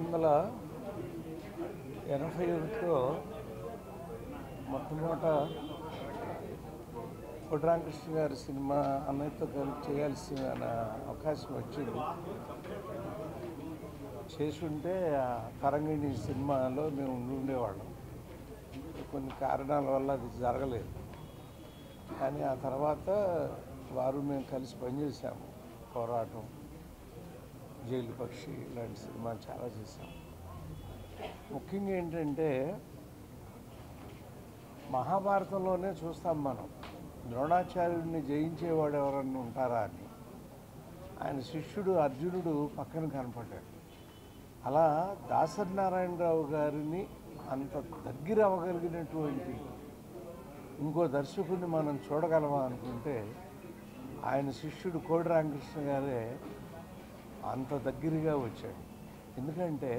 వందల ఎనభై ఒకటిలో మొట్టమొదట కొడ్రామకృష్ణ గారి సినిమా అన్నయ్యతో కలిసి చేయాల్సిన అవకాశం వచ్చింది చేసి ఉంటే ఆ తరంగిణి సినిమాలో మేము ఉండి ఉండేవాళ్ళం కొన్ని కారణాల వల్ల అది జరగలేదు కానీ ఆ తర్వాత వారు మేము కలిసి పనిచేసాము పోరాటం జైలు పక్షి ఇలాంటి సినిమాలు చాలా చేశాం ముఖ్యంగా ఏంటంటే మహాభారతంలోనే చూస్తాం మనం ద్రోణాచార్యుడిని జయించేవాడు ఎవరన్నా ఉంటారా అని ఆయన శిష్యుడు అర్జునుడు పక్కన కనపడ్డాడు అలా దాసరి నారాయణరావు గారిని అంత దగ్గర అవ్వగలిగినటువంటి ఇంకో దర్శకుడిని మనం చూడగలమా అనుకుంటే ఆయన శిష్యుడు కోడి రామకృష్ణ గారే అంత దగ్గరగా వచ్చాడు ఎందుకంటే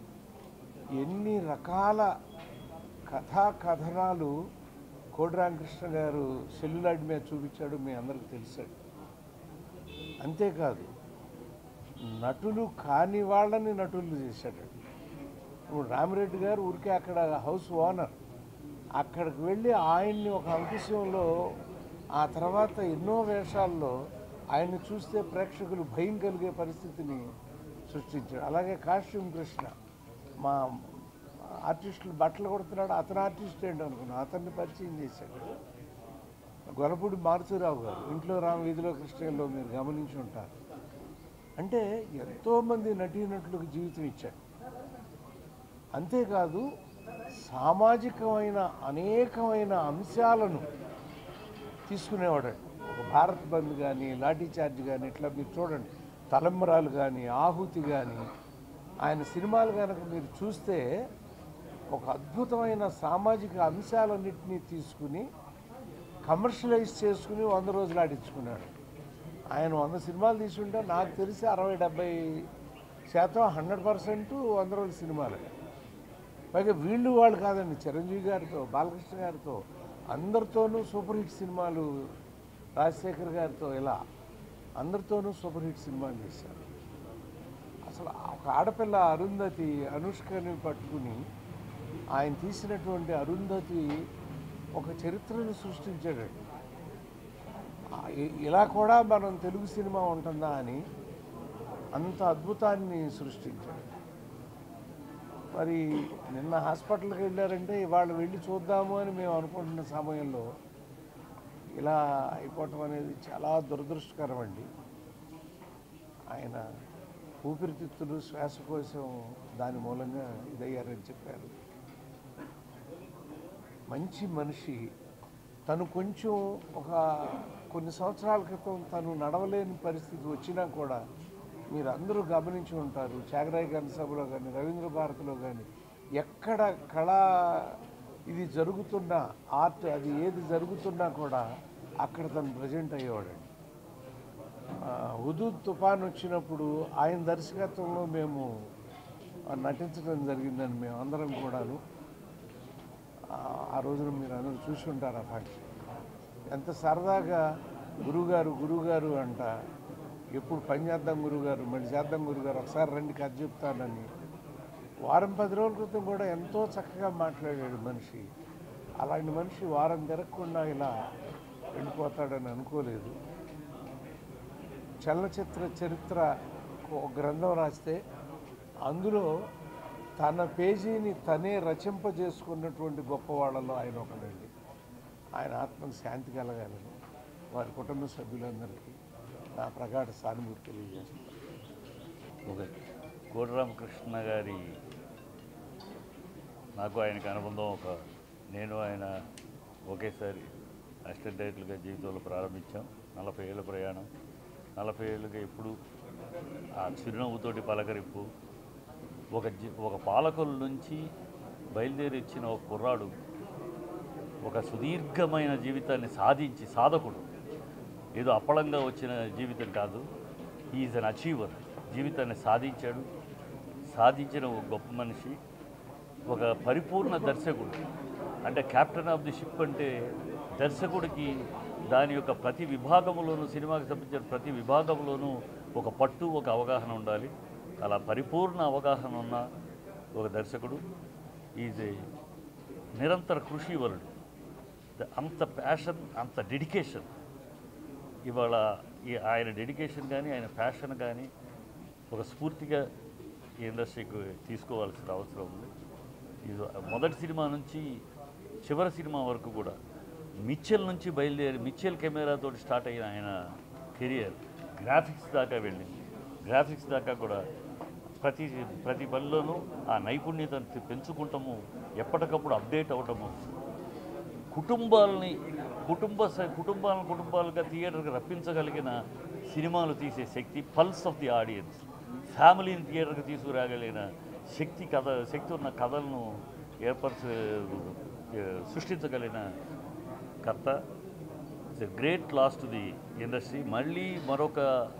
ఎన్ని రకాల కథా కథనాలు కోడి రామకృష్ణ గారు సెల్యులాయిడ్ మీద చూపించాడు మీ అందరికి తెలిసాడు అంతేకాదు నటులు కాని వాళ్ళని నటులు చేశాడు ఇప్పుడు రామిరెడ్డి గారు ఊరికే అక్కడ హౌస్ ఓనర్ అక్కడికి వెళ్ళి ఆయన్ని ఒక అంకుశంలో ఆ తర్వాత ఎన్నో వేషాల్లో ఆయన్ని చూస్తే ప్రేక్షకులు భయం కలిగే పరిస్థితిని సృష్టించాడు అలాగే కాస్ట్యూమ్ కృష్ణ మా ఆర్టిస్టులు బట్టలు కొడుతున్నాడు అతను ఆర్టిస్ట్ ఏంటి అనుకున్నాను అతన్ని పరిచయం చేశాడు గొలపూడి మారుతీరావు గారు ఇంట్లో రామ వీధిలో కృష్ణలో మీరు గమనించి ఉంటారు అంటే ఎంతోమంది నటీనటులకు జీవితం ఇచ్చాడు అంతేకాదు సామాజికమైన అనేకమైన అంశాలను తీసుకునేవాడు ఒక భారత్ బంద్ కానీ లాఠీ చార్జ్ కానీ ఇట్లా మీరు చూడండి తలంబరాలు కానీ ఆహుతి కానీ ఆయన సినిమాలు కనుక మీరు చూస్తే ఒక అద్భుతమైన సామాజిక అంశాలన్నింటినీ తీసుకుని కమర్షియలైజ్ చేసుకుని వంద రోజులు ఆడించుకున్నాడు ఆయన వంద సినిమాలు తీసుకుంటే నాకు తెలిసి అరవై డెబ్బై శాతం హండ్రెడ్ పర్సెంట్ వంద రోజుల సినిమాలే పైగా వీళ్ళు వాళ్ళు కాదండి చిరంజీవి గారితో బాలకృష్ణ గారితో అందరితోనూ సూపర్ హిట్ సినిమాలు రాజశేఖర్ గారితో ఇలా అందరితోనూ సూపర్ హిట్ సినిమాలు చేశారు అసలు ఒక ఆడపిల్ల అరుంధతి అనుష్కని పట్టుకుని ఆయన తీసినటువంటి అరుంధతి ఒక చరిత్రను సృష్టించాడండి ఆ, ఇ- ఇలా కూడా మనం తెలుగు సినిమా ఉంటుందా అని అంత అద్భుతాన్ని సృష్టించాడు మరి నిన్న హాస్పిటల్కి వెళ్ళారంటే ఇవాళ వెళ్ళి చూద్దాము అని మేము అనుకుంటున్న సమయంలో ఇలా అయిపోవటం అనేది చాలా దురదృష్టకరం అండి ఆయన ఊపిరితిత్తులు శ్వాసకోశం దాని మూలంగా ఇదయ్యారని చెప్పారు మంచి మనిషి తను కొంచెం ఒక కొన్ని సంవత్సరాల క్రితం తను నడవలేని పరిస్థితి వచ్చినా కూడా మీరు అందరూ గమనించి ఉంటారు చాగరాయి గారి సభలో కానీ రవీంద్ర భారతిలో కానీ ఎక్కడ కళా ఇది జరుగుతున్నా ఆర్ట్ అది ఏది జరుగుతున్నా కూడా అక్కడ తను ప్రజెంట్ అయ్యేవాడండి ఆ, హుదూద్ తుఫాన్ వచ్చినప్పుడు ఆయన దర్శకత్వంలో మేము ఆ, నటించడం జరిగిందని మేము అందరం కూడాను ఆ, ఆ రోజున మీరు అందరూ చూసి ఉంటారు ఆ ఫంక్షన్ ఎంత సరదాగా గురువుగారు గురువుగారు అంట ఎప్పుడు పని చేద్దాం గురువుగారు మళ్ళీ చేద్దాం గురుగారు ఒకసారి రండి కథ చెప్తానని వారం పది రోజుల క్రితం కూడా ఎంతో చక్కగా మాట్లాడాడు మనిషి అలాంటి మనిషి వారం తిరగకుండా ఇలా వెళ్ళిపోతాడని అనుకోలేదు చలనచిత్ర చరిత్ర ఒక గ్రంథం రాస్తే అందులో తన పేజీని తనే రచింపజేసుకున్నటువంటి గొప్ప వాళ్ళలో ఆయన ఒకడండి ఆయన ఆత్మకు శాంతి కలగాలని వారి కుటుంబ సభ్యులందరికీ నా ప్రగాఢ సానుభూతి తెలియజేస్తాను ఒక కోటరామకృష్ణ గారి నాకు ఆయనకి అనుబంధం ఒక నేను ఆయన ఒకేసారి అసిస్టెంట్ డైరెక్టర్గా జీవితంలో ప్రారంభించాం నలభై ఏళ్ళ ప్రయాణం నలభై ఏళ్ళుగా ఎప్పుడు ఆ చిరునవ్వుతోటి పలకరింపు ఒక జీ ఒక పాలకుల నుంచి బయలుదేరి ఇచ్చిన ఒక కుర్రాడు ఒక సుదీర్ఘమైన జీవితాన్ని సాధించి సాధకుడు ఏదో అప్పళంగా వచ్చిన జీవితం కాదు ఈజ్ అన్ అచీవర్ జీవితాన్ని సాధించాడు సాధించిన ఒక గొప్ప మనిషి ఒక పరిపూర్ణ దర్శకుడు అంటే కెప్టెన్ ఆఫ్ ది షిప్ అంటే దర్శకుడికి దాని యొక్క ప్రతి విభాగంలోనూ సినిమాకి సంబంధించిన ప్రతి విభాగంలోనూ ఒక పట్టు ఒక అవగాహన ఉండాలి అలా పరిపూర్ణ అవగాహన ఉన్న ఒక దర్శకుడు ఈజ్ ఏ నిరంతర కృషి వరుడు అంత ప్యాషన్ అంత డెడికేషన్ ఇవాళ ఈ ఆయన డెడికేషన్ కానీ ఆయన ప్యాషన్ కానీ ఒక స్ఫూర్తిగా ఈ ఇండస్ట్రీకి తీసుకోవాల్సిన అవసరం ఉంది ఇది మొదటి సినిమా నుంచి చివరి సినిమా వరకు కూడా మిచ్చెల్ నుంచి బయలుదేరి మిచ్చెల్ కెమెరాతో స్టార్ట్ అయిన ఆయన కెరియర్ గ్రాఫిక్స్ దాకా వెళ్ళింది గ్రాఫిక్స్ దాకా కూడా ప్రతి ప్రతి పనిలోనూ ఆ నైపుణ్యతను పెంచుకుంటాము ఎప్పటికప్పుడు అప్డేట్ అవటము కుటుంబాలని కుటుంబ స- కుటుంబాలను కుటుంబాలుగా థియేటర్కి రప్పించగలిగిన సినిమాలు తీసే శక్తి పల్స్ ఆఫ్ ది ఆడియన్స్ ఫ్యామిలీని థియేటర్కి తీసుకురాగలిగిన శక్తి కథ శక్తి ఉన్న కథలను ఏర్పరచ సృష్టించగలిగిన కర్త it's a great loss to the industry మళ్ళీ మరొక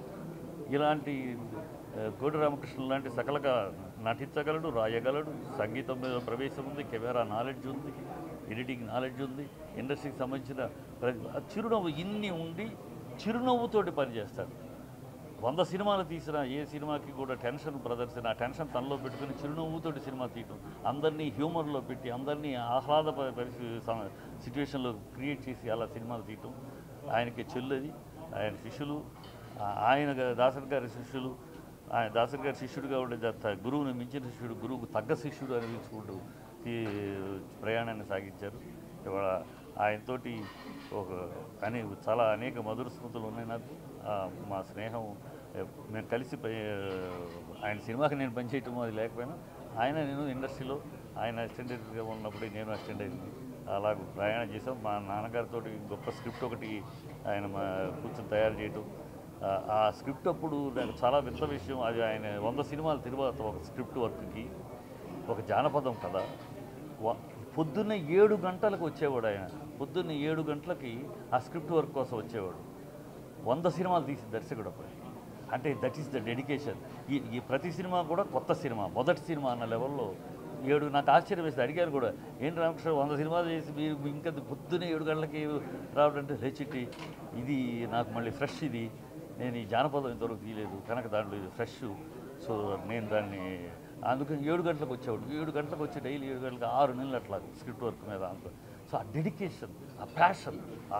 ఇలాంటి ఆ, కోటి రామకృష్ణ లాంటి సకలగా నటించగలడు రాయగలడు సంగీతం మీద ప్రవేశం ఉంది కెమెరా నాలెడ్జ్ ఉంది ఎడిటింగ్ నాలెడ్జ్ ఉంది ఇండస్ట్రీకి సంబంధించిన ప్రతి ఆ చిరునవ్వు ఇన్ని ఉండి చిరునవ్వుతోటి పనిచేస్తాడు వంద సినిమాలు తీసిన ఏ సినిమాకి కూడా టెన్షన్ ప్రదర్శన ఆ టెన్షన్ తనలో పెట్టుకుని చిరునవ్వుతోటి సినిమా తీయటం అందరినీ హ్యూమర్లో పెట్టి అందరినీ ఆహ్లాద ప- పరిస్థితి సమ- సిచ్యువేషన్లో క్రియేట్ చేసి అలా సినిమాలు తీయటం ఆయనకి చెల్లెది ఆయన శిష్యులు ఆ- ఆయన గా- దాసరి గారి శిష్యులు ఆయన దాసరి గారి శిష్యుడిగా ఉండే ద- గురువుని మించిన శిష్యుడు గురువుకు తగ్గ శిష్యుడు అని పిలుచుకుంటూ ఈ ప్రయాణాన్ని సాగించారు ఇవాళ ఆయనతోటి ఒక అనే చాలా అనేక మధుర స్మృతులు ఉన్నాయి నాకు ఆ, మా స్నేహం ఏ, మేము కలిసి పని ఆయన సినిమాకి నేను పనిచేయటం అది లేకపోయినా ఆయన నేను ఇండస్ట్రీలో ఆయన అసిస్టెంట్గా ఉన్నప్పుడు నేను అసిస్టెంట్ అయింది అలా ప్రయాణం చేసాం మా నాన్నగారితో గొప్ప స్క్రిప్ట్ ఒకటి ఆయన మా కూర్చొని తయారు చేయటం ఆ, ఆ స్క్రిప్ట్ అప్పుడు నాకు చాలా వింత విషయం అది ఆయన వంద సినిమాల తర్వాత ఒక స్క్రిప్ట్ వర్క్కి ఒక జానపదం కథ వ- పొద్దున్న ఏడు గంటలకు వచ్చేవాడు ఆయన పొద్దున్న ఏడు గంటలకి ఆ స్క్రిప్ట్ వర్క్ కోసం వచ్చేవాడు వంద సినిమాలు తీసి దర్శకుడు అప్పుడు అంటే దట్ ఈస్ ద డెడికేషన్ ఈ ఈ ప్రతి సినిమా కూడా కొత్త సినిమా మొదటి సినిమా అన్న లెవెల్లో ఏడు నాకు ఆశ్చర్యం వేసి అడిగారు కూడా ఏంటి రామకృష్ణ వంద సినిమాలు చేసి మీరు ఇంకా పొద్దున్నే ఏడు గంటలకి రావడం అంటే లేచిట్టి ఇది నాకు మళ్ళీ ఫ్రెష్ ఇది నేను ఈ జానపదం ఇంతవరకు తీయలేదు కనుక దాంట్లో ఇది ఫ్రెష్ సో నేను దాన్ని అందుకని ఏడు గంటలకు వచ్చేవాడు ఏడు గంటలకు వచ్చి డైలీ ఏడు గంటలకు ఆరు నెలలు అట్లా స్క్రిప్ట్ వర్క్ మీద అంత సో ఆ డెడికేషన్ ఆ ప్యాషన్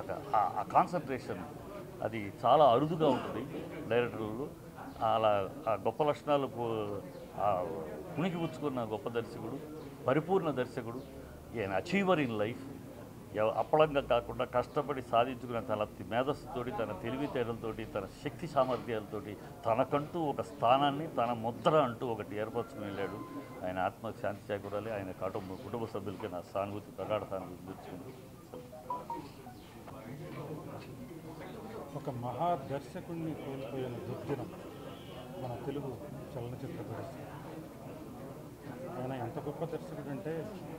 ఆ కాన్సన్ట్రేషన్ అది చాలా అరుదుగా ఉంటుంది డైరెక్టర్లు అలా ఆ గొప్ప లక్షణాలు పు- ఆ పుణికి పుచ్చుకున్న గొప్ప దర్శకుడు పరిపూర్ణ దర్శకుడు ఈయన అచీవర్ ఇన్ లైఫ్ ఎవ- అప్పళంగా కాకుండా కష్టపడి సాధించుకున్న తన తి- మేధస్సుతోటి తన తెలివితేటలతోటి తన శక్తి సామర్థ్యాలతోటి తనకంటూ ఒక స్థానాన్ని తన ముద్ర అంటూ ఒకటి ఏర్పరచుకుని వెళ్ళాడు ఆయన ఆత్మకు శాంతి చేకూరాలి ఆయన కుటుంబ కుటుంబ సభ్యులకి నా సానుభూతి ప్రగాఢ సానుభూతి తెచ్చుకుంది ఒక మహా దర్శకుడిని కోల్పోయిన దుర్దినం మన తెలుగు చలనచిత్ర పరిస్థితి ఆయన ఎంత గొప్ప దర్శకుడు అంటే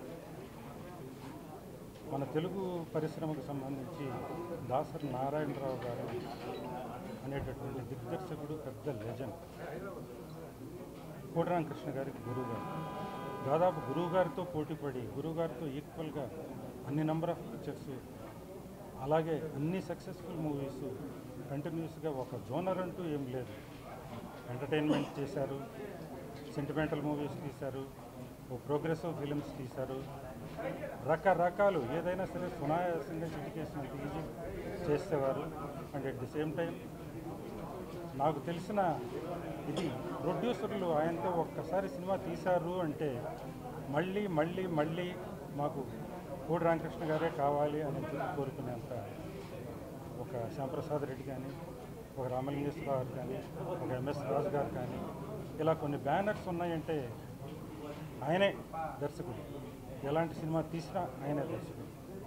మన తెలుగు పరిశ్రమకు సంబంధించి దాసరి నారాయణరావు గారు అనేటటువంటి దిగ్దర్శకుడు పెద్ద లెజెండ్ కోటరామకృష్ణ గారికి గురువు గారు దాదాపు గురువు గారితో పోటీపడి గురువు గారితో ఈక్వల్గా అన్ని నెంబర్ ఆఫ్ పిక్చర్స్ అలాగే అన్ని సక్సెస్ఫుల్ మూవీస్ కంటిన్యూస్గా ఒక జోనర్ అంటూ ఏం లేదు ఎంటర్టైన్మెంట్ చేశారు సెంటిమెంటల్ మూవీస్ తీశారు ఓ ప్రోగ్రెసివ్ ఫిలిమ్స్ తీశారు రకరకాలు ఏదైనా సరే సునాయాసంగా చిటికేసినంత ఈజీ చేసేవారు and at the same time నాకు తెలిసిన ఇది ప్రొడ్యూసర్లు ఆయనతో ఒక్కసారి సినిమా తీశారు అంటే మళ్ళీ మళ్ళీ మళ్ళీ మాకు కోడి రామకృష్ణ గారే కావాలి అని చెప్పి కోరుకునేంత ఒక శ్యాంప్రసాద్ రెడ్డి కానీ ఒక రామలింగేశ్వర గారు కానీ ఒక ఎంఎస్ రాజు గారు కానీ ఇలా కొన్ని బ్యానర్స్ ఉన్నాయంటే ఆయనే దర్శకుడు ఎలాంటి సినిమా తీసినా ఆయనే దర్శకుడు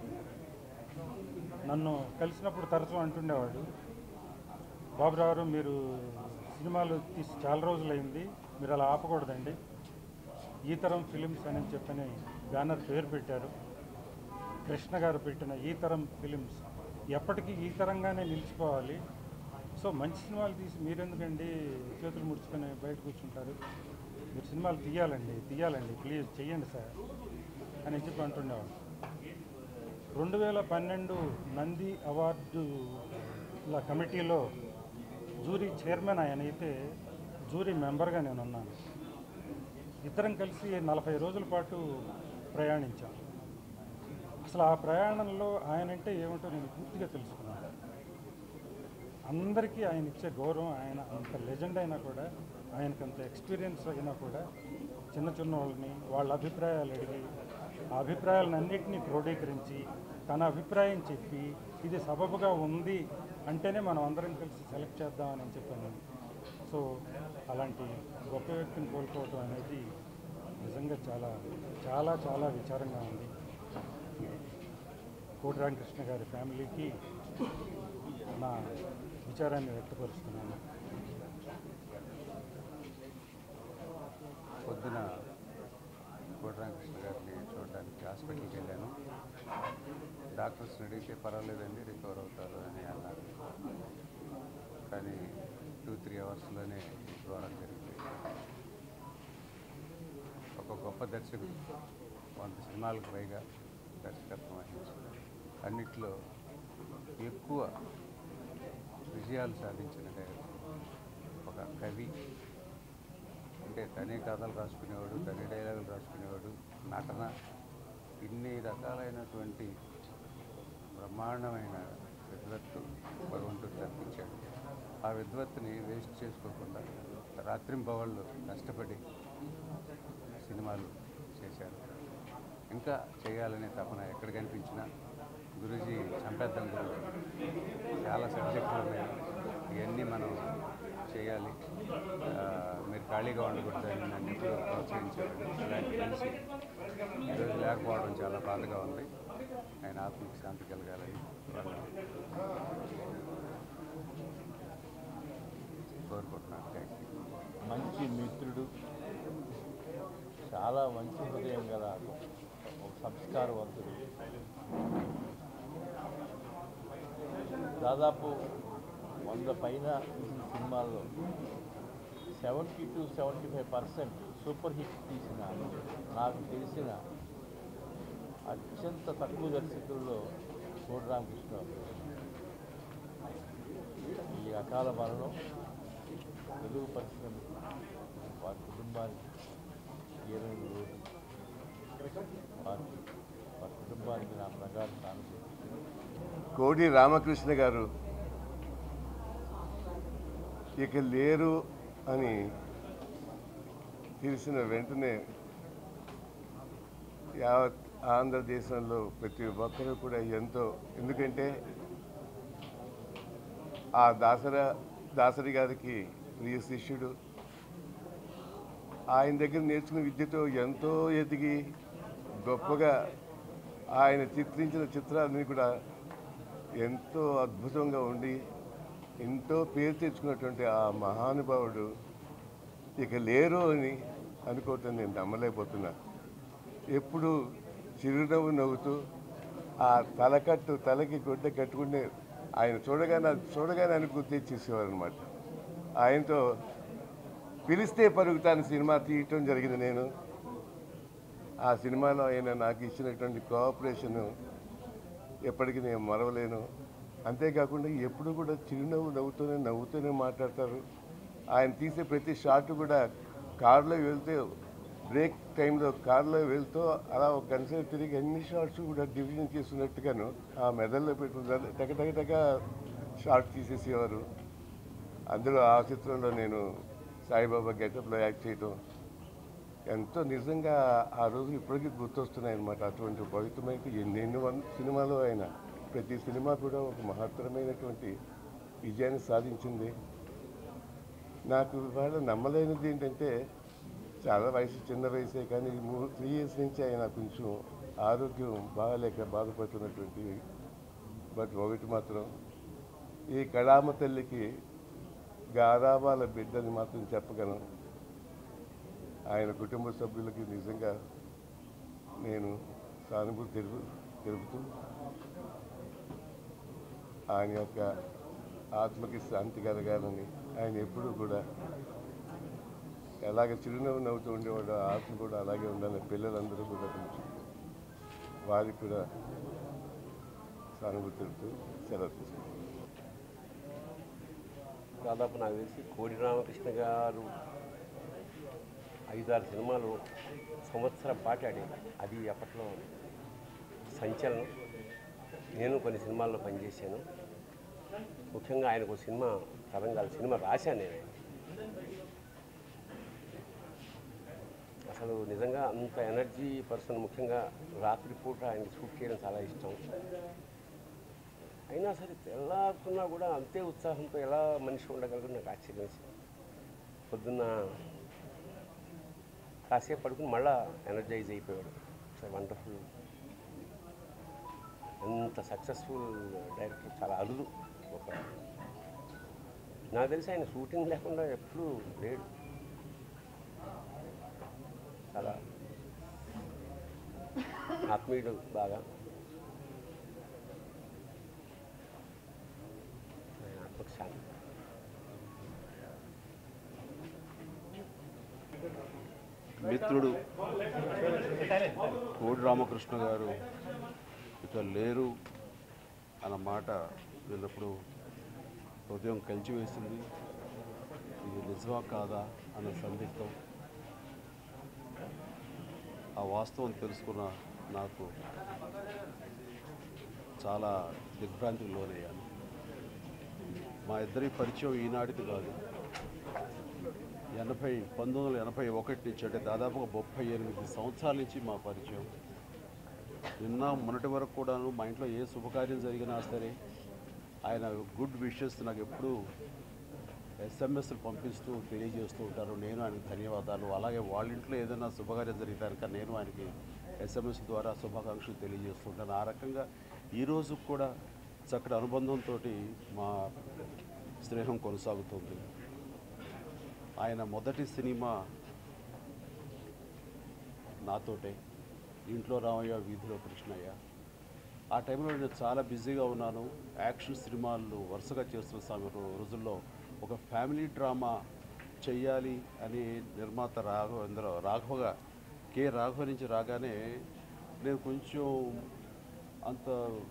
నన్ను కలిసినప్పుడు తరచూ అంటుండేవాడు బాబురావు గారు మీరు సినిమాలు తీసి చాలా రోజులైంది మీరు అలా ఆపకూడదండి ఈ తరం ఫిలిమ్స్ అని చెప్పని బ్యానర్ పేరు పెట్టారు కృష్ణ గారు పెట్టిన ఈ తరం ఫిలిమ్స్ ఎప్పటికీ ఈ తరంగానే నిలిచిపోవాలి సో మంచి సినిమాలు తీసి మీరెందుకండి చేతులు ముడుచుకొని బయట కూర్చుంటారు మీరు సినిమాలు తీయాలండి తీయాలండి ప్లీజ్ చెయ్యండి సార్ అని చెప్పి అంటుండేవాడు రెండు వేల పన్నెండు నంది అవార్డు కమిటీలో జూరీ చైర్మన్ ఆయన అయితే జూరీ మెంబర్గా నేను ఉన్నాను ఇద్దరం కలిసి నలభై రోజుల పాటు ప్రయాణించాం అసలు ఆ ప్రయాణంలో ఆయన అంటే ఏమిటో నేను పూర్తిగా తెలుసుకున్నాను అందరికీ ఆయన ఇచ్చే గౌరవం ఆయన అంత లెజెండ్ అయినా కూడా ఆయనకు అంత ఎక్స్పీరియన్స్ అయినా కూడా చిన్న చిన్న వాళ్ళని వాళ్ళ అభిప్రాయాలు అడిగి ఆ అభిప్రాయాలన్నింటినీ క్రోడీకరించి తన అభిప్రాయం చెప్పి ఇది సబబుగా ఉంది అంటేనే మనం అందరం కలిసి సెలెక్ట్ చేద్దామని చెప్పాను సో అలాంటి గొప్ప వ్యక్తిని కోల్పోవటం అనేది నిజంగా చాలా చాలా చాలా విచారంగా ఉంది కోటి రామకృష్ణ గారి ఫ్యామిలీకి నా విచారాన్ని వ్యక్తపరుస్తున్నాను పొద్దున కోటరామకృష్ణ గారిని చూడడానికి హాస్పిటల్కి వెళ్ళాను డాక్టర్స్ని అడిగితే పర్వాలేదండి రికవర్ అవుతారు అని అన్నారు కానీ టూ త్రీ అవర్స్లోనే రావడం జరిగింది ఒక గొప్ప దర్శకుడు వంద సినిమాలకు పైగా దర్శకత్వం వహించి అన్నిట్లో ఎక్కువ విజయాలు సాధించిన డైరెక్టర్ ఒక కవి అంటే తనే కథలు రాసుకునేవాడు తనే డైలాగులు రాసుకునేవాడు నటన ఇన్ని రకాలైనటువంటి బ్రహ్మాండమైన విద్వత్తు భగవంతుడు కల్పించాడు ఆ విద్వత్తుని వేస్ట్ చేసుకోకుండా రాత్రింబవళ్ళు కష్టపడి సినిమాలు చేశారు ఇంకా చేయాలనే తపన ఎక్కడ కనిపించినా గురూజీ చంపేద్దాం గురూజీ చాలా సబ్జెక్టులు ఉన్నాయి ఇవన్నీ మనం చేయాలి ఆ, మీరు ఖాళీగా ఉండకూడదని నన్ను ఎప్పుడూ ప్రోత్సహించేవాడు అలాంటి మనిషి ఈరోజు లేకపోవడం చాలా బాధగా ఉంది ఆయన ఆత్మకి శాంతి కలగాలని వాళ్ళు కోరుకుంటున్నాను థ్యాంక్ యూ మంచి మిత్రుడు చాలా మంచి హృదయం గల ఒక సంస్కారవంతుడు దాదాపు వంద పైన తీసిన సినిమాల్లో seventy to seventy five percent super hit తీసిన నాకు తెలిసిన అత్యంత తక్కువ దర్శకుల్లో కోటి రామకృష్ణ ఒకరు. ఈ అకాల మరణం తెలుగు పరిశ్రమ వారి కుటుంబానికి తీరని రోజు వారికి వారి కుటుంబానికి నా ప్రగాఢ సానుభూతి కోడి రామకృష్ణ గారు ఇక లేరు అని తెలిసిన వెంటనే యావత్ ఆంధ్రదేశంలో ప్రతి ఒక్కరూ కూడా ఎంతో ఎందుకంటే ఆ దాసర దాసరి గారికి ప్రియ శిష్యుడు ఆయన దగ్గర నేర్చుకున్న విద్యతో ఎంతో ఎదిగి గొప్పగా ఆయన చిత్రించిన చిత్రాలన్నీ కూడా ఎంతో అద్భుతంగా ఉండి ఎంతో పేరు తెచ్చుకున్నటువంటి ఆ మహానుభావుడు ఇక లేరు అని అనుకోవటం నేను నమ్మలేకపోతున్నా ఎప్పుడు చిరునవ్వు నవ్వుతూ ఆ తలకట్టు తలకి గుడ్డ కట్టుకునే ఆయన చూడగానే చూడగానే ఆయన గుర్తించేసేవారు అనమాట ఆయనతో పిలిస్తే పరుగుతాను సినిమా తీయటం జరిగింది నేను ఆ సినిమాలో ఆయన నాకు ఇచ్చినటువంటి కోఆపరేషను ఎప్పటికీ నేను మరవలేను అంతేకాకుండా ఎప్పుడు కూడా చిరునవ్వు నవ్వుతూనే నవ్వుతూనే మాట్లాడతారు ఆయన తీసే ప్రతి షాట్ కూడా కారులో వెళ్తే బ్రేక్ టైంలో కారులో వెళ్తూ అలా ఒక గంట తిరిగి అన్ని షార్ట్స్ కూడా డివిజన్ చేస్తున్నట్టుగాను ఆ మెదల్లో పెట్టుకున్నారు టక టక టక షార్ట్ తీసేసేవారు అందులో ఆ చిత్రంలో నేను సాయిబాబా గెటప్లో యాక్ట్ చేయటం ఎంతో నిజంగా ఆ రోజు ఇప్పటికీ గుర్తొస్తున్నాయి అనమాట అటువంటి పవిత్రమైన ఎన్నెన్నో వంద సినిమాలు ఆయన ప్రతి సినిమా కూడా ఒక మహత్తరమైనటువంటి విజయాన్ని సాధించింది నాకు ఇవాళ నమ్మలేనిది ఏంటంటే చాలా వయసు చిన్న వయసే కానీ మూ త్రీ ఇయర్స్ నుంచి ఆయన కొంచెం ఆరోగ్యం బాగాలేక బాధపడుతున్నటువంటి బట్ ఒకటి మాత్రం ఈ కళామ తల్లికి గారాబాల బిడ్డని మాత్రం చెప్పగలను ఆయన కుటుంబ సభ్యులకి నిజంగా నేను సానుభూతి తెలుపు తెలుపుతూ ఆయన యొక్క ఆత్మకి శాంతి కలగాలని ఆయన ఎప్పుడూ కూడా ఎలాగ చిరునవ్వు నవ్వుతూ ఉండేవాడు ఆ ఆత్మ కూడా అలాగే ఉండాలని పిల్లలందరూ కూడా కొంచెం వారికి కూడా సానుభూతి తెలుపుతూ సెలవు తీసుకుంటాం దాదాపు నాకు తెలిసి కోడి రామకృష్ణ గారు ఐదారు సినిమాలు సంవత్సరం పాటు ఆడారు అది అప్పట్లో సంచలనం నేను కొన్ని సినిమాల్లో పనిచేశాను ముఖ్యంగా ఆయనకు ఒక సినిమా తరంగాల సినిమా రాశాను నేను అసలు నిజంగా అంత ఎనర్జీ పర్సన్ ముఖ్యంగా రాత్రిపూట ఆయనకి షూట్ చేయడం చాలా ఇష్టం అయినా సరే తెల్లారుతున్నా కూడా అంతే ఉత్సాహంతో ఎలా మనిషి ఉండగలరు నాకు ఆశ్చర్యం వేసింది. పొద్దున్న కాసేపు పడుకుని మళ్ళా ఎనర్జైజ్ అయిపోయాడు సార్ వండర్ఫుల్ ఎంత సక్సెస్ఫుల్ డైరెక్టర్ చాలా అరుదు ఒక నాకు తెలిసి ఆయన షూటింగ్ లేకుండా ఎప్పుడూ లేడు చాలా ఆత్మీయుడు బాగా ఆయన ఆత్మకు శాంతి మిత్రుడు కోడి రామకృష్ణ గారు ఇక లేరు అన్న మాట విన్నప్పుడు హృదయం కలిచివేసింది ఇది నిజమా కాదా అన్న సందిగ్ధం ఆ వాస్తవం తెలుసుకున్న నాకు చాలా దిగ్భ్రాంతికి లోనయ్యాను మా ఇద్దరి పరిచయం ఈనాటిది కాదు ఎనభై పంతొమ్మిది వందల ఎనభై ఒకటి నుంచి అంటే దాదాపుగా ముప్పై ఎనిమిది సంవత్సరాల నుంచి మా పరిచయం నిన్న మొన్నటి వరకు కూడాను మా ఇంట్లో ఏ శుభకార్యం జరిగినా సరే ఆయన గుడ్ విషెస్ నాకు ఎప్పుడూ ఎస్ఎంఎస్లు పంపిస్తూ తెలియజేస్తూ ఉంటారు నేను ఆయనకు ధన్యవాదాలు అలాగే వాళ్ళ ఇంట్లో ఏదైనా శుభకార్యం జరిగితే కనుక నేను ఆయనకి ఎస్ఎంఎస్ ద్వారా శుభాకాంక్షలు తెలియజేస్తూ ఉంటాను ఆ రకంగా ఈరోజు కూడా చక్కటి అనుబంధంతో మా స్నేహం కొనసాగుతుంది ఆయన మొదటి సినిమా నాతోటే ఇంట్లో రామయ్య వీధిలో కృష్ణయ్య ఆ టైంలో నేను చాలా బిజీగా ఉన్నాను యాక్షన్ సినిమాలు వరుసగా చేస్తున్న సమయం రోజుల్లో ఒక ఫ్యామిలీ డ్రామా చెయ్యాలి అని నిర్మాత రాఘవేంద్ర రాఘవగా కె రాఘవ నుంచి రాగానే నేను కొంచెం అంత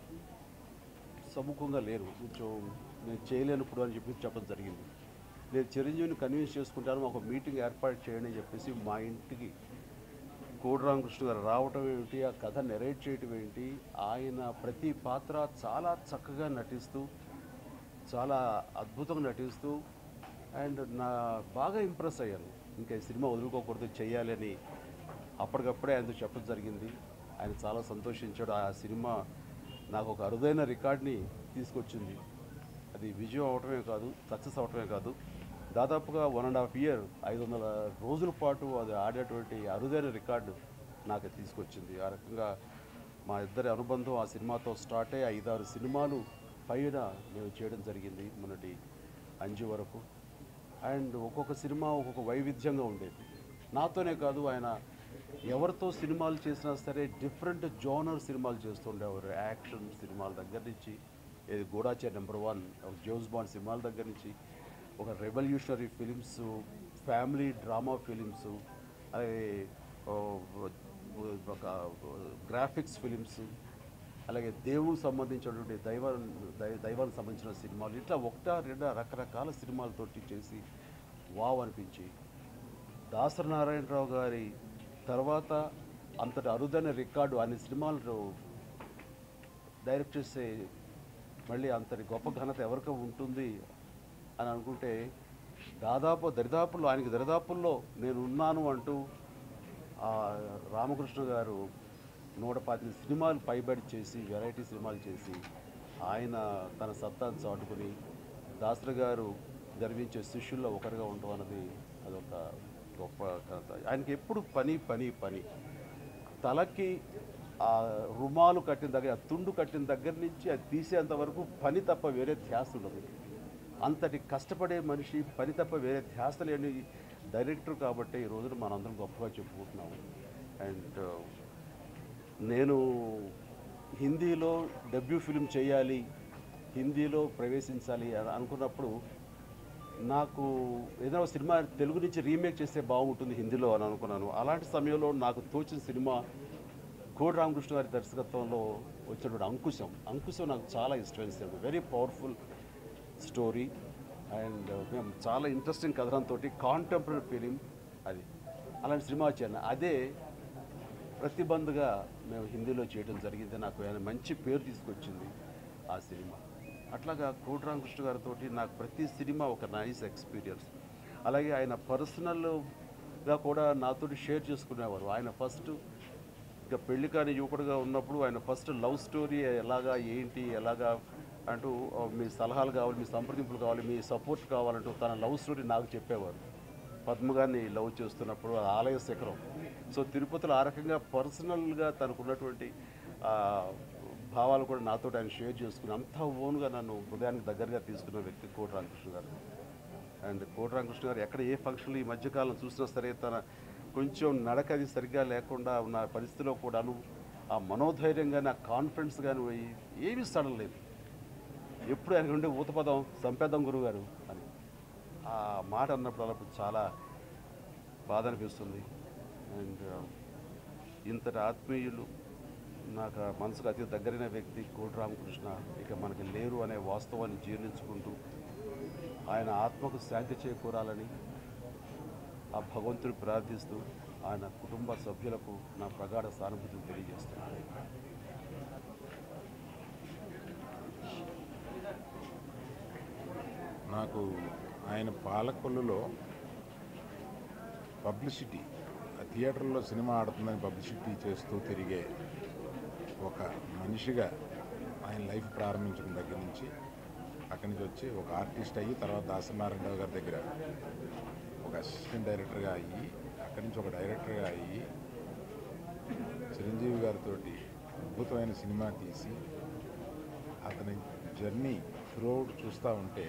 సముఖంగా లేను కొంచెం నేను చేయలేనప్పుడు అని చెప్పి చెప్పడం జరిగింది నేను చిరంజీవిని కన్విన్స్ చేసుకుంటాను ఒక మీటింగ్ ఏర్పాటు చేయండి అని చెప్పేసి మా ఇంటికి కోడి రామకృష్ణ గారు రావటం ఏమిటి ఆ కథ నెరేట్ చేయటం ఏంటి ఆయన ప్రతి పాత్ర చాలా చక్కగా నటిస్తూ చాలా అద్భుతంగా నటిస్తూ అండ్ నా బాగా ఇంప్రెస్ అయ్యాను ఇంకా ఈ సినిమా వదులుకోకూడదు చేయాలని అప్పటికప్పుడే ఆయనతో చెప్పడం జరిగింది ఆయన చాలా సంతోషించాడు ఆ సినిమా నాకు ఒక అరుదైన రికార్డ్ని తీసుకొచ్చింది అది విజయం అవటమే కాదు సక్సెస్ అవటమే కాదు దాదాపుగా వన్ అండ్ హాఫ్ ఇయర్ ఐదు వందల రోజుల పాటు అది ఆడేటువంటి అరుదైన రికార్డు నాకు తీసుకొచ్చింది ఆ రకంగా మా ఇద్దరి అనుబంధం ఆ సినిమాతో స్టార్ట్ అయ్యి ఐదారు సినిమాలు పైన మేము చేయడం జరిగింది మొన్నటి అంజు వరకు అండ్ ఒక్కొక్క సినిమా ఒక్కొక్క వైవిధ్యంగా ఉండేది నాతోనే కాదు ఆయన ఎవరితో సినిమాలు చేసినా సరే డిఫరెంట్ జోనర్ సినిమాలు చేస్తుండేవారు యాక్షన్ సినిమాల దగ్గర నుంచి ఇది గూడాచార్ నెంబర్ వన్ ఒక జోస్ బాండ్ సినిమాల దగ్గర నుంచి ఒక revolutionary films family drama films అలాగే ఓ, ఒక గ్రాఫిక్స్ ఫిలిమ్స్ అలాగే దేవుడికి సంబంధించినటువంటి దైవ దై- దైవానికి సంబంధించిన సినిమాలు ఇట్లా ఒకటా రెండా రకరకాల సినిమాలతోటి చేసి వావ్ అనిపించి దాసరి నారాయణరావు గారి తర్వాత అంతటి అరుదైన రికార్డు అన్ని సినిమాలు డైరెక్ట్ చేసే మళ్ళీ అంతటి గొప్ప ఘనత ఎవరికి ఉంటుంది అని అనుకుంటే దాదాపు దరిదాపుల్లో ఆయనకి దరిదాపుల్లో నేను ఉన్నాను అంటూ ఆ రామకృష్ణ గారు నూట పాతిక సినిమాలు పైబడి చేసి వెరైటీ సినిమాలు చేసి ఆయన తన సత్తాను చాటుకుని దాసరి గారు గర్వించే శిష్యుల్లో ఒకరిగా ఉండడం అన్నది అదొక గొప్ప ఘనత ఆయనకి ఎప్పుడు పని పని పని తలకి ఆ రుమాలు కట్టిన దగ్గర ఆ తుండు కట్టిన దగ్గర నుంచి అది తీసేంత వరకు పని తప్ప వేరే ధ్యాస ఉండదు అంతటి కష్టపడే మనిషి పని తప్ప వేరే ధ్యాస లేని డైరెక్టర్ కాబట్టి ఈ రోజున మనందరం గొప్పగా చెప్పుకుంటున్నాము అండ్ నేను హిందీలో డెబ్యూ ఫిల్మ్ చేయాలి హిందీలో ప్రవేశించాలి అని అనుకున్నప్పుడు నాకు ఏదైనా ఒక సినిమా తెలుగు నుంచి రీమేక్ చేస్తే బాగుంటుంది హిందీలో అని అనుకున్నాను అలాంటి సమయంలో నాకు తోచిన సినిమా కోడి రామకృష్ణ గారి దర్శకత్వంలో వచ్చినటువంటి అంకుశం అంకుశం నాకు చాలా ఇష్టమైన సినిమా వెరీ పవర్ఫుల్ స్టోరీ అండ్ మేము చాలా ఇంట్రెస్టింగ్ కథనంతో కాంటెంపరీ ఫిలిం అది అలాంటి సినిమా వచ్చాను అదే ప్రతిబంధగా మేము హిందీలో చేయడం జరిగింది నాకు ఆయన మంచి పేరు తీసుకొచ్చింది ఆ సినిమా అట్లాగా కోటి రామకృష్ణ గారితో నాకు ప్రతి సినిమా ఒక నైస్ ఎక్స్పీరియన్స్ అలాగే ఆయన పర్సనల్గా కూడా నాతోటి షేర్ చేసుకునేవారు ఆయన ఫస్ట్ ఇక పెళ్లి కాని యువకుడుగా ఉన్నప్పుడు ఆయన ఫస్ట్ లవ్ స్టోరీ ఎలాగా ఏంటి ఎలాగా అంటూ ఆ, మీ సలహాలు కావాలి మీ సంప్రదింపులు కావాలి మీ సపోర్ట్ కావాలంటూ తన లవ్ స్టోరీ నాకు చెప్పేవారు పద్మ గారిని లవ్ చేస్తున్నప్పుడు ఆ ఆలయ శిఖరం సో తిరుపతిలో ఆ రకంగా పర్సనల్గా తనకున్నటువంటి ఆ, భావాలు కూడా నాతో ఆయన షేర్ చేసుకుని అంత ఓన్గా నన్ను హృదయానికి దగ్గరగా తీసుకున్న వ్యక్తి కోటి రామకృష్ణ గారు అండ్ కోటి రామకృష్ణ గారు ఎక్కడ ఏ ఫంక్షన్లు ఈ మధ్యకాలం చూసినా సరే తన కొంచెం నడక అది సరిగ్గా లేకుండా ఉన్న పరిస్థితిలో కూడాను ఆ మనోధైర్యం కానీ ఆ కాన్ఫిడెన్స్ కానీ పోయి ఏమీ సడలేదు ఎప్పుడు ఆయన ఉండే ఊతపదం సంపేదం గురువు గారు అని ఆ మాట అన్నప్పుడు అప్పుడు చాలా బాధ అనిపిస్తుంది అండ్ ఇంతటి ఆత్మీయులు నాకు ఆ మనసుకు అతి దగ్గరైన వ్యక్తి కోటి రామకృష్ణ ఇక మనకి లేరు అనే వాస్తవాన్ని జీర్ణించుకుంటూ ఆయన ఆత్మకు శాంతి చేకూరాలని ఆ భగవంతుడు ప్రార్థిస్తూ ఆయన కుటుంబ సభ్యులకు నా ప్రగాఢ సానుభూతిని తెలియజేస్తున్నాను నాకు ఆయన పాలకొల్లులో పబ్లిసిటీ ఆ థియేటర్లో సినిమా ఆడుతుందని పబ్లిసిటీ చేస్తూ తిరిగే ఒక మనిషిగా ఆయన లైఫ్ ప్రారంభించిన దగ్గర నుంచి అక్కడి నుంచి వచ్చి ఒక ఆర్టిస్ట్ అయ్యి తర్వాత దాసనారాయణరావు గారి దగ్గర ఒక అసిస్టెంట్ డైరెక్టర్గా అయ్యి అక్కడి నుంచి ఒక డైరెక్టర్గా అయ్యి చిరంజీవి గారితో అద్భుతమైన సినిమా తీసి అతని జర్నీ త్రూఅవుట్ చూస్తూ ఉంటే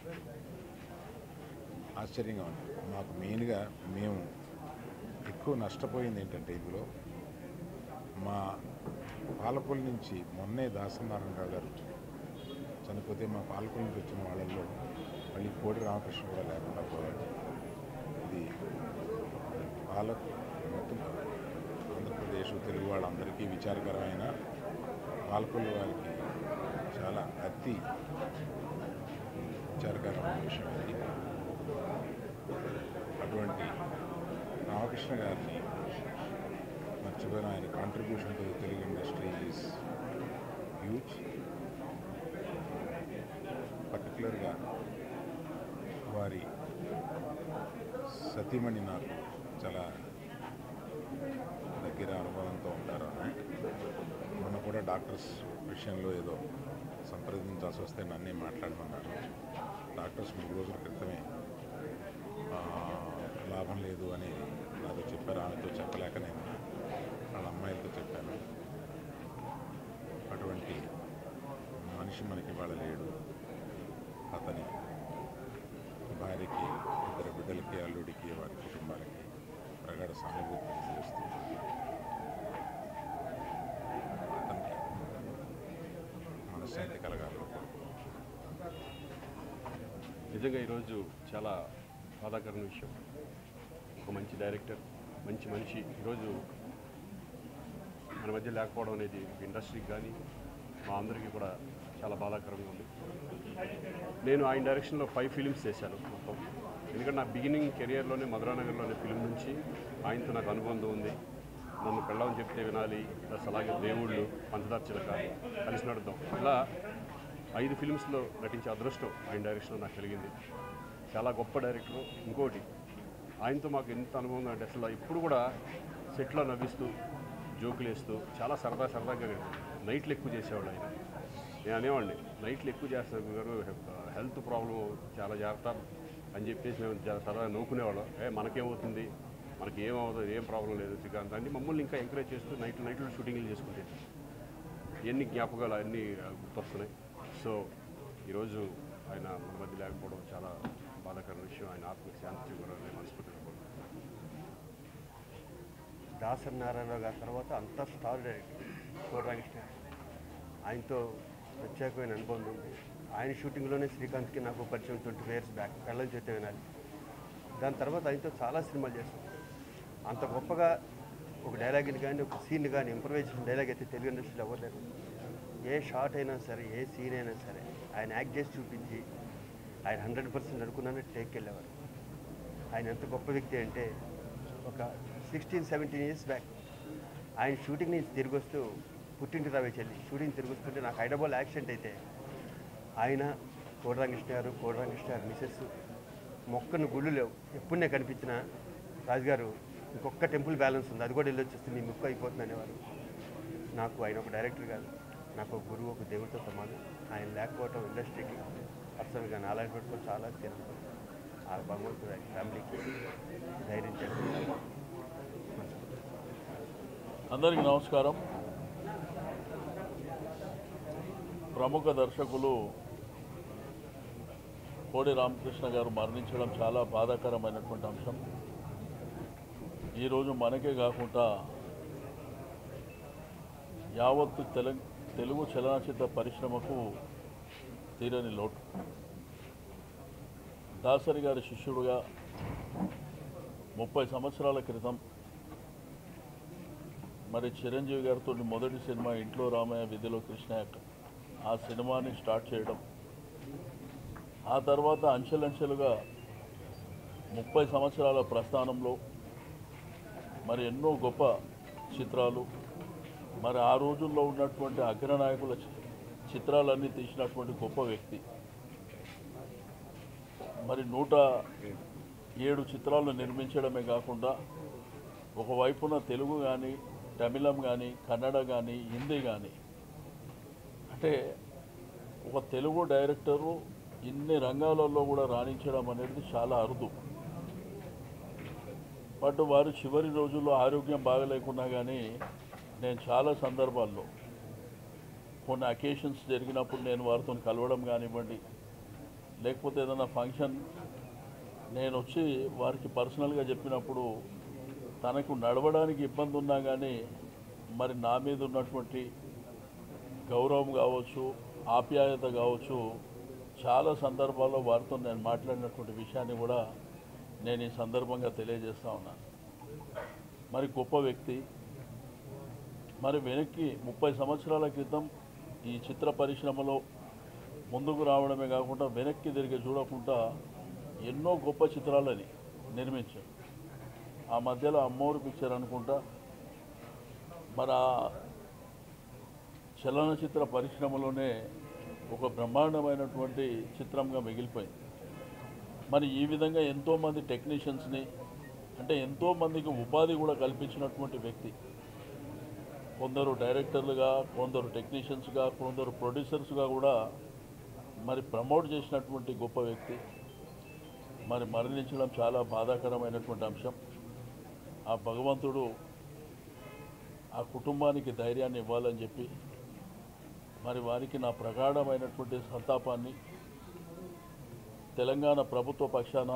ఆశ్చర్యంగా ఉంది మాకు మెయిన్గా మేము ఎక్కువ నష్టపోయింది ఏంటంటే ఇందులో మా పాలకొల్లు నుంచి మొన్నే దాసనారాయణరావు గారు చనిపోతే మా పాలకొల్లు నుంచి వచ్చిన వాళ్ళల్లో మళ్ళీ కోడి రామకృష్ణ కూడా లేకుండా పోయాడు ఇది పాలక్ మొత్తం ఆంధ్రప్రదేశ్ తెలుగు వాళ్ళందరికీ విచారకరమైన పాలకొల్లు వారికి చాలా అతి విచారకరమైన విషయం ఇది అటువంటి రామకృష్ణ గారిని మర్చిపోయిన ఆయన contribution to Telugu industry is huge పర్టికులర్గా వారి సతీమణి నాకు చాలా దగ్గర అనుభవంతో ఉంటారు ఆమె మొన్న కూడా డాక్టర్స్ విషయంలో ఏదో సంప్రదించాల్సి వస్తే నన్నే మాట్లాడమన్నారు డాక్టర్స్ మూడు రోజుల క్రితమే ఆ, లాభం లేదు అని నాతో చెప్పారు ఆమెతో చెప్పలేక నేను వాళ్ళ అమ్మాయిలతో చెప్పాను అటువంటి మనిషి మనకి వాళ్ళ లేడు అతని భార్యకి ఇద్దరు బిడ్డలకి అల్లుడికి వారి కుటుంబాలకి ప్రగాఢ సానుభూతి తెలియజేస్తూ అతనికి మనశ్శాంతి కలగాలని కోరుకుంటున్నాను నిజంగా ఈరోజు చాలా బాధాకరమైన విషయం ఒక మంచి డైరెక్టర్ మంచి మనిషి ఈరోజు మన మధ్య లేకపోవడం అనేది ఇండస్ట్రీకి కానీ మా అందరికీ కూడా చాలా బాధాకరంగా ఉంది నేను ఆయన డైరెక్షన్లో ఫైవ్ ఫిలిమ్స్ చేశాను మొత్తం ఎందుకంటే నా బిగినింగ్ కెరియర్లోనే మధురానగర్లోనే ఫిలిం నుంచి ఆయనతో నాకు అనుబంధం ఉంది నన్ను పెళ్ళమని చెప్తే వినాలి ప్లస్ అలాగే దేవుళ్ళు పంచదార చిలక కలిసి నడుద్దాం ఇలా ఐదు ఫిలిమ్స్లో నటించే అదృష్టం ఆయన డైరెక్షన్లో నాకు కలిగింది చాలా గొప్ప డైరెక్టర్ ఇంకోటి ఆయనతో మాకు ఎంత అనుభవం అంటే అసలు ఇప్పుడు కూడా సెట్లో నవ్విస్తూ జోకులు వేస్తూ చాలా సరదా సరదాగా నైట్లు ఎక్కువ చేసేవాళ్ళు ఆయన నేను అనేవాడిని నైట్లు ఎక్కువ చేస్తారు గారు హెల్త్ ప్రాబ్లం చాలా జాగ్రత్త అని చెప్పేసి మేము జా- సరదా నవ్వుకునేవాళ్ళం ఏ మనకేమవుతుంది మనకి ఏమవుతుంది ఏం ప్రాబ్లం లేదు శ్రీకాంత్ అని మమ్మల్ని ఇంకా ఎంకరేజ్ చేస్తూ నైట్ నైట్లో షూటింగ్లు చేసుకుంటే ఎన్ని జ్ఞాపకాలు అన్నీ ఆ, గుర్తొస్తున్నాయి సో ఈరోజు ఆయన మన మధ్య లేకపోవడం చాలా బాధాకరమైన విషయం ఆయన ఆత్మకి శాంతి చేకూరాలని మనస్ఫూర్తిగా కోరుకుంటున్నాను. దాసరి నారాయణరావు గారి తర్వాత అంత స్టార్ డైరెక్టర్ కోటరాకృష్ణ ఆయనతో ప్రత్యేకమైన అనుబంధం ఉంది ఆయన షూటింగ్లోనే శ్రీకాంత్కి నాకు పరిచయం ట్వంటీ ఇయర్స్ బ్యాక్ కళ్ళని చేతే వినాలి దాని తర్వాత ఆయనతో చాలా సినిమాలు చేస్తాం అంత గొప్పగా ఒక డైలాగ్ని కానీ ఒక సీన్ కానీ ఇంప్రవైజేషన్ డైలాగ్ అయితే తెలుగు ఇండస్ట్రీలో అవ్వలేదు ఏ షాట్ అయినా సరే ఏ సీన్ అయినా సరే ఆయన యాక్ట్ చేసి చూపించి ఆయన హండ్రెడ్ పర్సెంట్ అనుకున్నానే టేక్ వెళ్ళేవారు ఆయన ఎంత గొప్ప వ్యక్తి అంటే ఒక సిక్స్టీన్ సెవెంటీన్ ఇయర్స్ బ్యాక్ ఆయన షూటింగ్ నుంచి తిరిగి వస్తూ పుట్టింటి రావే చెల్లి షూటింగ్ తిరిగి వస్తుంటే నాకు హైదరాబాద్ యాక్సిడెంట్ అయితే ఆయన కోడరామకృష్ణ గారు కోడరామకృష్ణ గారు మిసెస్ మొక్కను గుళ్ళు లేవు ఎప్పుడు నేను కనిపించిన రాజుగారు ఇంకొక టెంపుల్ బ్యాలెన్స్ ఉంది అది కూడా వెళ్ళి వచ్చేస్తే మీ ముక్కు అయిపోతుంది అనేవారు నాకు ఆయన ఒక డైరెక్టర్ కాదు నాకు ఒక గురువు ఒక దేవుడితో సమానం ఆయన లేకపోవటం ఇండస్ట్రీకి పర్సనల్గా నాలాంటి పెట్టుకో చాలా తెలుసు ఆ భగవంతుడు ఆయన ఫ్యామిలీకి ధైర్యం చేస్తారు అందరికీ నమస్కారం ప్రముఖ దర్శకులు కోడి రామకృష్ణ గారు మరణించడం చాలా బాధాకరమైనటువంటి అంశం ఈరోజు మనకే కాకుండా యావత్తు తెలంగ తెలుగు చలనచిత్ర పరిశ్రమకు తీరని లోటు దాసరి గారి శిష్యుడుగా ముప్పై సంవత్సరాల క్రితం మరి చిరంజీవి గారితో మొదటి సినిమా ఇంట్లో రామయ్య విధిలో కృష్ణ ఆ సినిమాని స్టార్ట్ చేయడం ఆ తర్వాత అంచెలంచెలుగా ముప్పై సంవత్సరాల ప్రస్థానంలో మరి ఎన్నో గొప్ప చిత్రాలు మరి ఆ రోజుల్లో ఉన్నటువంటి అగ్రనాయకుల చి- చిత్రాలన్నీ తీసినటువంటి గొప్ప వ్యక్తి మరి నూట ఏడు చిత్రాలు నిర్మించడమే కాకుండా ఒకవైపున తెలుగు కానీ తమిళం కానీ కన్నడ కానీ హిందీ కానీ అంటే ఒక తెలుగు డైరెక్టరు ఇన్ని రంగాలలో కూడా రాణించడం అనేది చాలా అరుదు బట్ వారు చివరి రోజుల్లో ఆరోగ్యం బాగలేకున్నా కానీ నేను చాలా సందర్భాల్లో కొన్ని అకేషన్స్ జరిగినప్పుడు నేను వారితో కలవడం కానివ్వండి లేకపోతే ఏదైనా ఫంక్షన్ నేను వచ్చి వారికి పర్సనల్గా చెప్పినప్పుడు తనకు నడవడానికి ఇబ్బంది ఉన్నా కానీ మరి నా మీద ఉన్నటువంటి గౌరవం కావచ్చు ఆప్యాయత కావచ్చు చాలా సందర్భాల్లో వారితో నేను మాట్లాడినటువంటి విషయాన్ని కూడా నేను ఈ సందర్భంగా తెలియజేస్తా ఉన్నాను మరి గొప్ప వ్యక్తి మరి వెనక్కి ముప్పై సంవత్సరాల క్రితం ఈ చిత్ర పరిశ్రమలో ముందుకు రావడమే కాకుండా వెనక్కి తిరిగి చూడకుండా ఎన్నో గొప్ప చిత్రాలని నిర్మించారు ఆ మధ్యలో అమ్మోరు పిక్చర్ అనుకుంటా మరి ఆ చలనచిత్ర పరిశ్రమలోనే ఒక బ్రహ్మాండమైనటువంటి చిత్రంగా మిగిలిపోయింది మరి ఈ విధంగా ఎంతోమంది టెక్నీషియన్స్ని అంటే ఎంతోమందికి ఉపాధి కూడా కల్పించినటువంటి వ్యక్తి కొందరు డైరెక్టర్లుగా కొందరు టెక్నీషియన్స్గా కొందరు ప్రొడ్యూసర్స్గా కూడా మరి ప్రమోట్ చేసినటువంటి గొప్ప వ్యక్తి మరి మరణించడం చాలా బాధాకరమైనటువంటి అంశం ఆ భగవంతుడు ఆ కుటుంబానికి ధైర్యాన్ని ఇవ్వాలని చెప్పి మరి వారికి నా ప్రగాఢమైనటువంటి సంతాపాన్ని తెలంగాణ ప్రభుత్వ పక్షాన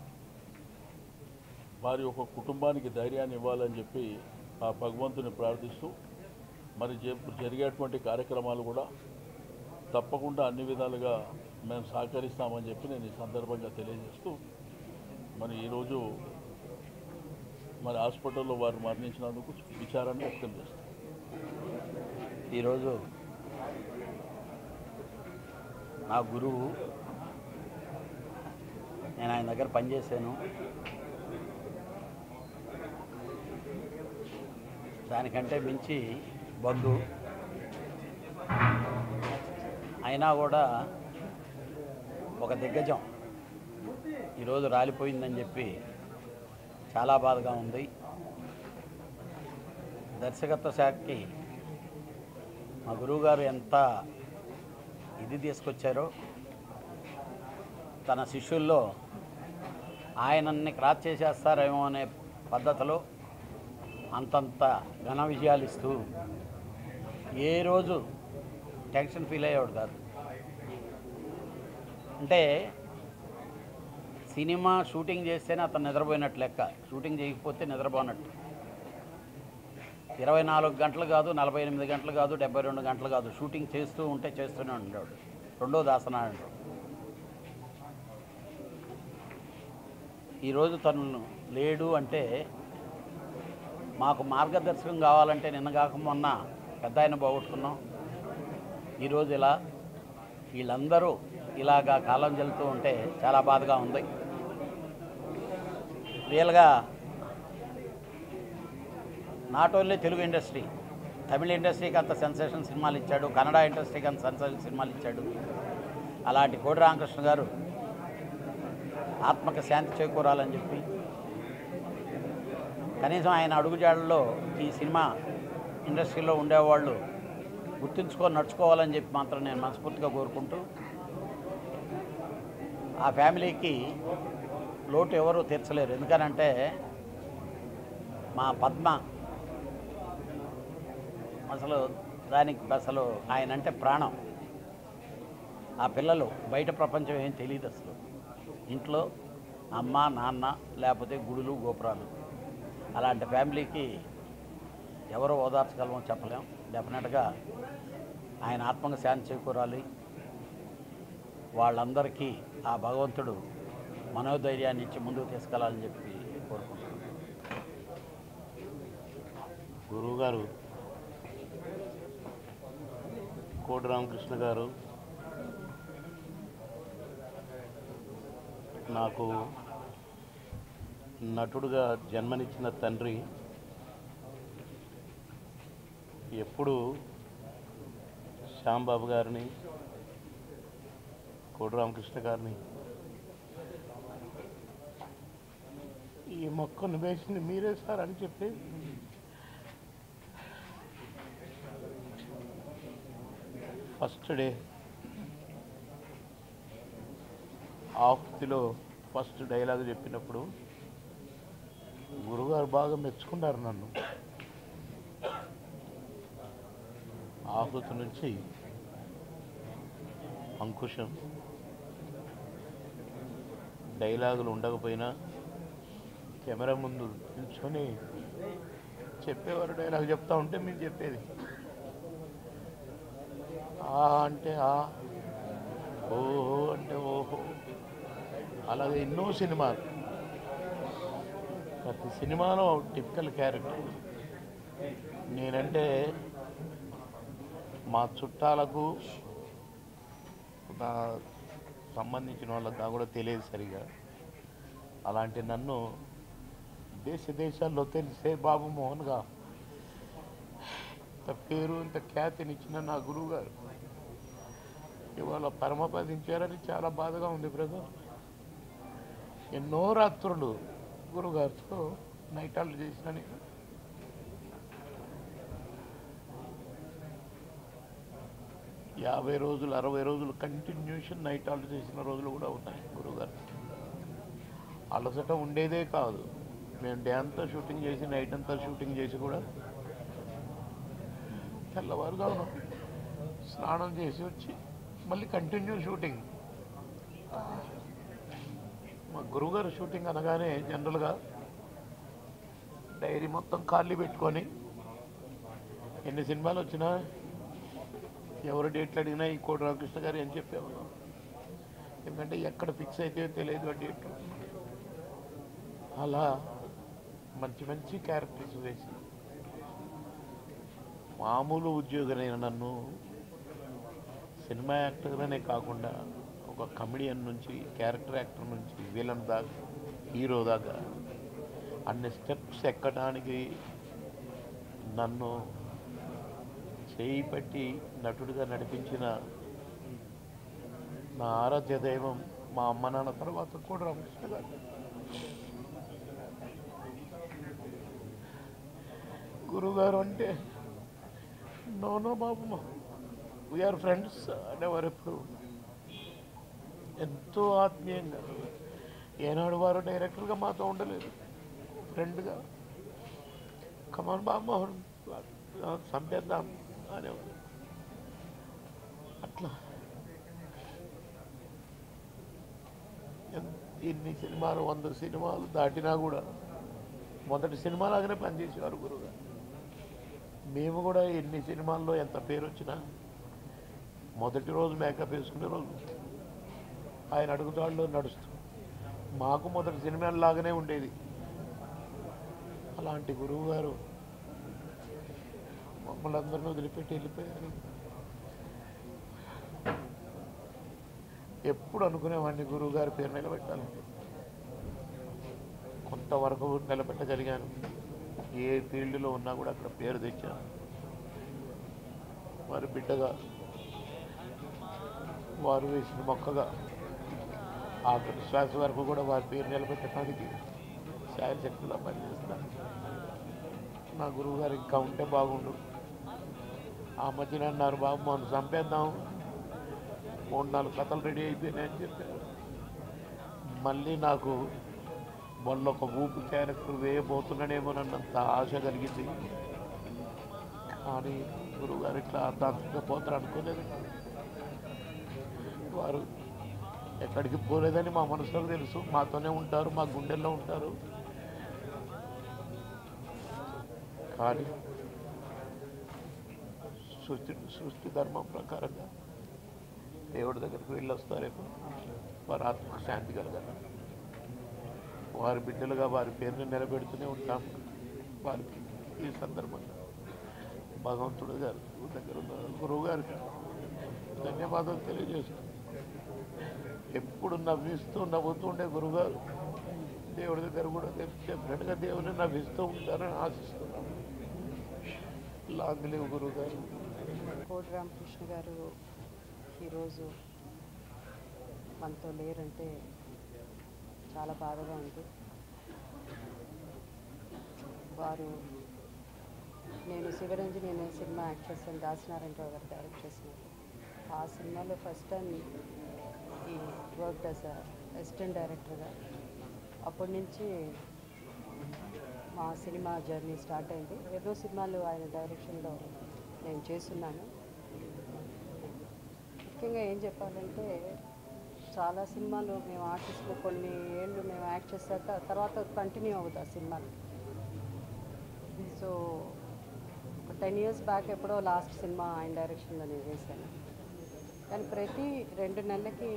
వారి యొక్క కుటుంబానికి ధైర్యాన్ని ఇవ్వాలని చెప్పి ఆ భగవంతుని ప్రార్థిస్తూ మరి జ- జరిగేటువంటి కార్యక్రమాలు కూడా తప్పకుండా అన్ని విధాలుగా మేము సహకరిస్తామని చెప్పి నేను ఈ సందర్భంగా తెలియజేస్తూ మరి ఈరోజు మరి హాస్పిటల్లో వారు మరణించినందుకు విచారాన్ని వ్యక్తం చేస్తాం ఈరోజు నా గురువు నేను ఆయన దగ్గర పనిచేశాను దానికంటే మించి బంధు అయినా కూడా ఒక దిగ్గజం ఈరోజు రాలిపోయిందని చెప్పి చాలా బాధగా ఉంది దర్శకత్వ శాఖకి మా గురువుగారు ఎంత ఇది తీసుకొచ్చారో తన శిష్యుల్లో ఆయనన్ని క్రాస్ చేసేస్తారేమో అనే పద్ధతిలో అంతంత ఘన విజయాలు ఇస్తూ ఏ రోజు టెన్షన్ ఫీల్ అయ్యేవాడు కాదు అంటే సినిమా షూటింగ్ చేస్తేనే అతను నిద్రపోయినట్టు లెక్క షూటింగ్ చేయకపోతే నిద్రపోనట్టు ఇరవై నాలుగు గంటలు కాదు నలభై ఎనిమిది గంటలు కాదు డెబ్బై రెండు గంటలు కాదు షూటింగ్ చేస్తూ ఉంటే చేస్తూనే ఉండేవాడు రెండో దాసనారాయణరావు ఈరోజు తను లేడు అంటే మాకు మార్గదర్శకం కావాలంటే నిన్న కాక మొన్న పెద్ద ఆయన పోగొట్టుకున్నాం ఈరోజు ఇలా వీళ్ళందరూ ఇలాగా కాలం చెల్లుతూ ఉంటే చాలా బాధగా ఉంది రియల్గా not only Telugu industry Tamil ఇండస్ట్రీకి అంత సెన్సేషన్ సినిమాలు ఇచ్చాడు కన్నడ ఇండస్ట్రీకి అంత సెన్సేషన్ సినిమాలు ఇచ్చాడు అలాంటి కోడి రామకృష్ణ గారు ఆత్మక శాంతి చేకూరాలని చెప్పి కనీసం ఆయన అడుగుజాడల్లో ఈ సినిమా ఇండస్ట్రీలో ఉండేవాళ్ళు గుర్తుంచుకొని నడుచుకోవాలని చెప్పి మాత్రం నేను మనస్ఫూర్తిగా కోరుకుంటూ ఆ ఫ్యామిలీకి లోటు ఎవరు తీర్చలేరు ఎందుకనంటే మా పద్మ అసలు దానికి అసలు ఆయన అంటే ప్రాణం ఆ పిల్లలు బయట ప్రపంచం ఏం తెలియదు అసలు ఇంట్లో అమ్మ నాన్న లేకపోతే గుడులు గోపురాలు అలాంటి ఫ్యామిలీకి ఎవరు ఓదార్చగలమో చెప్పలేం డెఫినెట్గా ఆయన ఆత్మకు శాంతి చేకూరాలి వాళ్ళందరికీ ఆ భగవంతుడు మనోధైర్యాన్ని ఇచ్చి ముందుకు తీసుకెళ్ళాలని చెప్పి కోరుకుంటున్నాను గురువుగారు కోటి రామకృష్ణ గారు నాకు నటుడుగా జన్మనిచ్చిన తండ్రి ఎప్పుడు శ్యాంబాబు గారిని కోటి రామకృష్ణ గారిని ఈ మొక్కను వేసింది మీరే సార్ అని చెప్పి ఫస్ట్ డే ఆఫ్తిలో ఫస్ట్ డైలాగ్ చెప్పినప్పుడు గురుగారు బాగా మెచ్చుకున్నారు నన్ను ఆహుతి నుంచి అంకుశం డైలాగులు ఉండకపోయినా కెమెరా ముందు నిల్చొని చెప్పేవారు డైలాగ్ చెప్తా ఉంటే మేము చెప్పేది ఆ అంటే ఆ ఓహో అంటే ఓహో అలాగే ఎన్నో సినిమాలు ప్రతి సినిమాలో టిపికల్ క్యారెక్టర్ నేనంటే మా చుట్టాలకు నా సంబంధించిన వాళ్ళకి నాకు కూడా తెలియదు సరిగా అలాంటి నన్ను దేశ దేశాల్లో తెలిసే బాబు మోహన్గా ఇంత పేరు ఇంత ఖ్యాతినిచ్చిన నా గురువు గారు ఇవాళ పరమపదించారని చాలా బాధగా ఉంది బ్రదర్ ఎన్నో రాత్రులు గురుగారితో నైటాలు చేసిన నేను యాభై రోజులు అరవై రోజులు కంటిన్యూషన్ నైట్ ఆల్ట్ చేసిన రోజులు కూడా ఉన్నాయి గురుగారు అలసట ఉండేదే కాదు మేము డే అంతా షూటింగ్ చేసి నైట్ అంతా షూటింగ్ చేసి కూడా తెల్లవారుగా స్నానం చేసి వచ్చి మళ్ళీ కంటిన్యూ షూటింగ్ మా గురువుగారు షూటింగ్ అనగానే జనరల్గా డైరీ మొత్తం ఖాళీ పెట్టుకొని ఎన్ని సినిమాలు వచ్చినా ఎవరు డేట్లు అడిగినా ఈ కోటి రామకృష్ణ గారు అని చెప్పేవాళ్ళం ఎందుకంటే ఎక్కడ ఫిక్స్ అయితే తెలియదు ఆ డేట్లు అలా మంచి మంచి క్యారెక్టర్స్ వేసి మామూలు ఉద్యోగమైన నన్ను సినిమా యాక్టర్గానే కాకుండా ఒక కమెడియన్ నుంచి క్యారెక్టర్ యాక్టర్ నుంచి విలన్ దాకా హీరో దాకా అన్ని స్టెప్స్ ఎక్కడానికి నన్ను చేయి పట్టి నటుడిగా నడిపించిన నా ఆరాధ్య దైవం మా అమ్మ నాన్న తర్వాత కూడా రామకృష్ణ గారు గురుగారు అంటే నో నో బాబు వీఆర్ ఫ్రెండ్స్ అనేవారు ఎప్పుడు ఎంతో ఆత్మీయంగా ఏనాడు వారు డైరెక్టర్గా మాతో ఉండలేదు ఫ్రెండ్గా కమాన్ బాబు చంపేద్దాం అనేవారు అట్లా ఎన్- ఇన్ని సినిమాలు వంద సినిమాలు దాటినా కూడా మొదటి సినిమా లాగానే పనిచేసేవారు గురుగారు మేము కూడా ఎన్ని సినిమాల్లో ఎంత పేరు వచ్చినా మొదటి రోజు మేకప్ వేసుకునే రోజు ఆయన అడుగుతాళ్ళు నడుస్తూ మాకు మొదటి సినిమా లాగానే ఉండేది అలాంటి గురువు గారు మమ్మల్ని అందరినీ వదిలిపెట్టి వెళ్ళిపోయారు ఎప్పుడు అనుకునేవాడిని గురువు గారి పేరు నిలబెట్టాలి కొంతవరకు నిలబెట్టగలిగాను ఏ ఫీల్డ్లో ఉన్నా కూడా అక్కడ పేరు తెచ్చాను వారి బిడ్డగా వారు వేసిన మొక్కగా ఆఖరి శ్వాస వరకు కూడా వారి పేరు నిలబెట్టడానికి శాయశక్తిలో పనిచేస్తాను నా గురువు గారు ఇంకా ఉంటే బాగుండు ఆ మధ్యన అన్నారు బాబు మనం చంపేద్దాం మూడు నాలుగు కథలు రెడీ అయిపోయినాయని చెప్పారు మళ్ళీ నాకు మొన్న ఒక ఊపు క్యారెక్టర్ వేయబోతున్నాడేమోనన్నంత ఆశ కలిగింది కానీ గురువుగారు ఇట్లా అర్థాంతంగా పోతారు అనుకోలేదు వారు ఎక్కడికి పోలేదని మా మనసులో తెలుసు మాతోనే ఉంటారు మా గుండెల్లో ఉంటారు కానీ సృష్టి సృష్టి ధర్మం ప్రకారంగా దేవుడి దగ్గరికి వెళ్ళి వస్తారేమో వారి ఆత్మకు శాంతి కలగాలి వారి బిడ్డలుగా వారి పేరుని నిలబెడుతూనే ఉంటాం వారికి ఈ సందర్భంగా భగవంతుడు గారు దగ్గర ఉన్న గురువు గారికి ధన్యవాదాలు తెలియజేస్తాం ఎప్పుడు నవ్విస్తూ నవ్వుతూ ఉండే గురువుగారు దేవుడి దగ్గర కూడా డెఫినెట్గా దేవుని నవ్విస్తూ ఉంటారని ఆశిస్తున్నాం లాంగ్ లివ్ గురువు గారు కోటి రామకృష్ణ గారు ఈరోజు మనతో లేరంటే చాలా బాధగా ఉంది వారు నేను శివరంజని అనే సినిమా యాక్ట్ చేశాను దాసనారాయణరావు గారు డైరెక్ట్ చేసినారు ఆ సినిమాలో first time I work as assistant డైరెక్టర్గా అప్పటి నుంచి మా సినిమా జర్నీ స్టార్ట్ అయింది ఎన్నో సినిమాలు ఆయన డైరెక్షన్లో నేను చేస్తున్నాను ముఖ్యంగా ఏం చెప్పాలంటే చాలా సినిమాలు మేము ఆర్టిస్టులు కొన్ని ఏళ్ళు మేము యాక్ట్ చేశాక తర్వాత కంటిన్యూ అవుతుంది ఆ సినిమాలు సో ఒక టెన్ ఇయర్స్ బ్యాక్ ఎప్పుడో లాస్ట్ సినిమా ఆయన డైరెక్షన్లో నేను చేశాను కానీ ప్రతి రెండు నెలలకి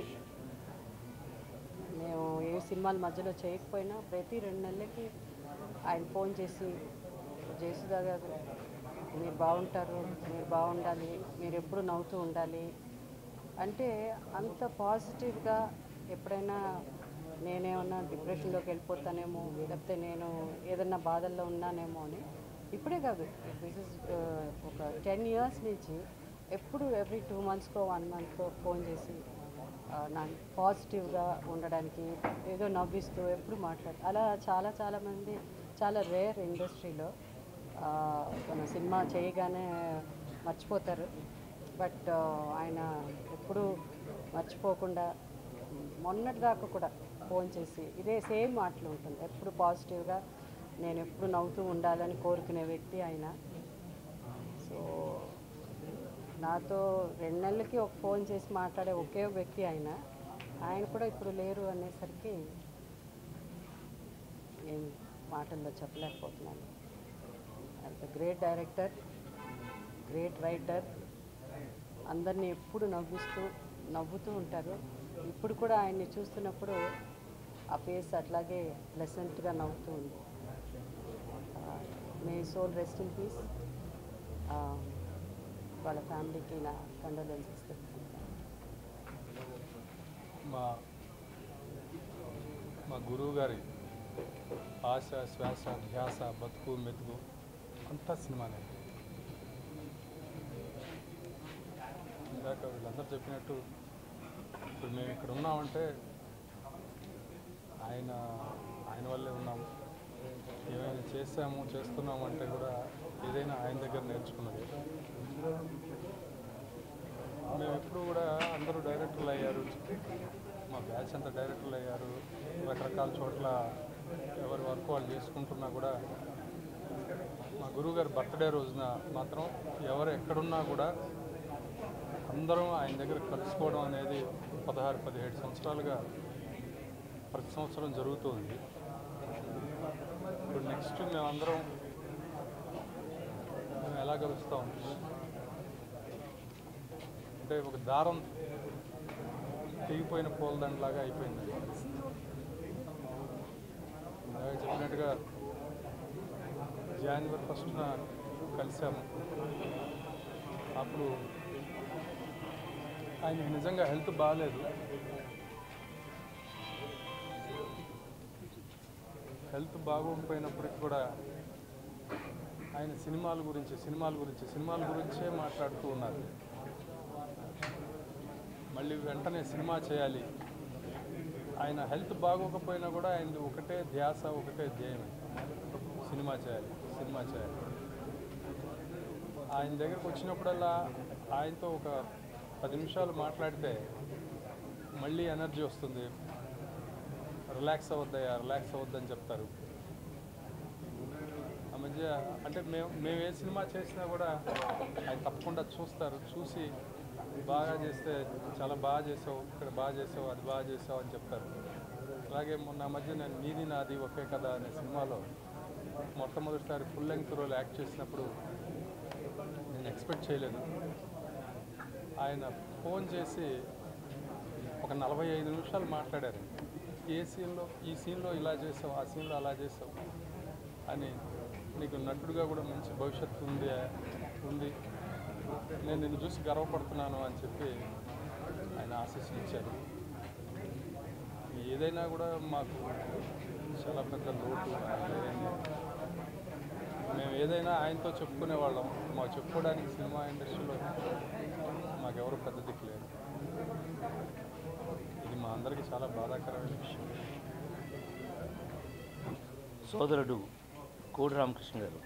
మేము ఏ సినిమాల మధ్యలో చేయకపోయినా ప్రతి రెండు నెలలకి ఆయన ఫోన్ చేసి జయసుధా గారు మీరు బాగుంటారు మీరు బాగుండాలి మీరు ఎప్పుడు నవ్వుతూ ఉండాలి అంటే అంత పాజిటివ్గా ఎప్పుడైనా నేనేమన్నా డిప్రెషన్లోకి వెళ్ళిపోతానేమో లేకపోతే నేను ఏదన్నా బాధల్లో ఉన్నానేమో అని ఇప్పుడే కాదు దిస్ ఇస్ ఒక టెన్ ఇయర్స్ నుంచి ఎప్పుడు ఎవ్రీ టూ మంత్స్కో వన్ మంత్కో ఫోన్ చేసి ఆ, నాకు పాజిటివ్గా ఉండడానికి ఏదో నవ్విస్తూ ఎప్పుడు మాట్లాడు అలా చాలా చాలా మంది చాలా రేర్ ఇండస్ట్రీలో మన సినిమా చేయగానే మర్చిపోతారు బట్ ఆయన ఎప్పుడు మర్చిపోకుండా మొన్నటి దాకా కూడా ఫోన్ చేసి ఇదే సేమ్ మాటలు ఉంటుంది ఎప్పుడు పాజిటివ్గా నేను ఎప్పుడు నవ్వుతూ ఉండాలని కోరుకునే వ్యక్తి ఆయన సో నాతో రెండు నెలలకి ఒక ఫోన్ చేసి మాట్లాడే ఒకే వ్యక్తి ఆయన ఆయన కూడా ఇప్పుడు లేరు అనేసరికి ఏం మాటల్లో చెప్పలేకపోతున్నాను గ్రేట్ డైరెక్టర్ గ్రేట్ రైటర్ అందరినీ ఎప్పుడు నవ్విస్తూ నవ్వుతూ ఉంటారు ఇప్పుడు కూడా ఆయన్ని చూస్తున్నప్పుడు ఆ ఫేస్ అట్లాగే ప్లెసెంట్గా నవ్వుతూ ఉంది may soul rest in peace వాళ్ళ ఫ్యామిలీకి నా కండోలెన్సెస్ మా మా గురువు గారి ఆశ శ్వాస ధ్యాస బతుకు మెతుకు అంతా సినిమానే ఇందాక వీళ్ళందరూ చెప్పినట్టు ఇప్పుడు మేము ఇక్కడ ఉన్నామంటే ఆయన ఆయన వల్లే ఉన్నాము ఏమైనా చేసాము చేస్తున్నాము అంటే కూడా ఏదైనా ఆయన దగ్గర నేర్చుకున్నది మేము ఎప్పుడు కూడా అందరూ డైరెక్టర్లు అయ్యారు మా బ్యాచ్ అంతా డైరెక్టర్లు అయ్యారు రకరకాల చోట్ల ఎవరి వర్క్ వాళ్ళు చేసుకుంటున్నా కూడా మా గురువుగారి బర్త్డే రోజున మాత్రం ఎవరు ఎక్కడున్నా కూడా అందరం ఆయన దగ్గర కలుసుకోవడం అనేది పదహారు పదిహేడు సంవత్సరాలుగా ప్రతి సంవత్సరం జరుగుతుంది ఇప్పుడు నెక్స్ట్ మేమందరం మేము ఎలా కలుస్తాం అంటే ఒక దారం తెగిపోయిన పూలదండలాగా అయిపోయింది ఇందాక చెప్పినట్టుగా జనవరి ఫస్ట్న కలిసాము అప్పుడు ఆయనకి నిజంగా హెల్త్ బాగాలేదు హెల్త్ బాగోకపోయినప్పటికి కూడా ఆయన సినిమాల గురించి సినిమాల గురించి సినిమాల గురించే మాట్లాడుతూ ఉన్నారు మళ్ళీ వెంటనే సినిమా చేయాలి ఆయన హెల్త్ బాగోకపోయినా కూడా ఆయన ఒకటే ధ్యాస ఒకటే ధ్యేయం సినిమా చేయాలి సినిమా చేయాలి ఆయన దగ్గరకు వచ్చినప్పుడల్లా ఆయనతో ఒక పది నిమిషాలు మాట్లాడితే మళ్ళీ ఎనర్జీ వస్తుంది రిలాక్స్ అవ్వద్దయ్యా రిలాక్స్ అవ్వద్దని చెప్తారు ఆ మధ్య అంటే మేము మేము ఏ సినిమా చేసినా కూడా ఆయన తప్పకుండా చూస్తారు చూసి బాగా చేస్తే చాలా బాగా చేసావు ఇక్కడ బాగా చేసావు అది బాగా చేసావు అని చెప్తారు అలాగే మొన్న ఆ మధ్య నేను నీది నాది ఒకే కదా అనే సినిమాలో మొట్టమొదటిసారి ఫుల్ లెంగ్త్ రోల్ యాక్ట్ చేసినప్పుడు నేను ఎక్స్పెక్ట్ చేయలేదు ఆయన ఫోన్ చేసి ఒక నలభై ఐదు నిమిషాలు మాట్లాడారు ఏ సీన్లో ఈ సీన్లో ఇలా చేసావు ఆ సీన్లో అలా చేసావు అని నీకు నటుడుగా కూడా మంచి భవిష్యత్తు ఉంది ఉంది నేను నిన్ను చూసి గర్వపడుతున్నాను అని చెప్పి ఆయన ఆశీస్సులు ఇచ్చారు ఏదైనా కూడా మాకు చాలా పెద్ద లోటు ఏదైనా మేము ఏదైనా ఆయనతో చెప్పుకునే వాళ్ళం మాకు చెప్పుకోవడానికి సినిమా ఇండస్ట్రీలో మాకెవరు పెద్ద దిక్కు లేదు ఇది మా అందరికీ చాలా బాధాకరమైన విషయం సోదరుడు కోడి రామకృష్ణ గారు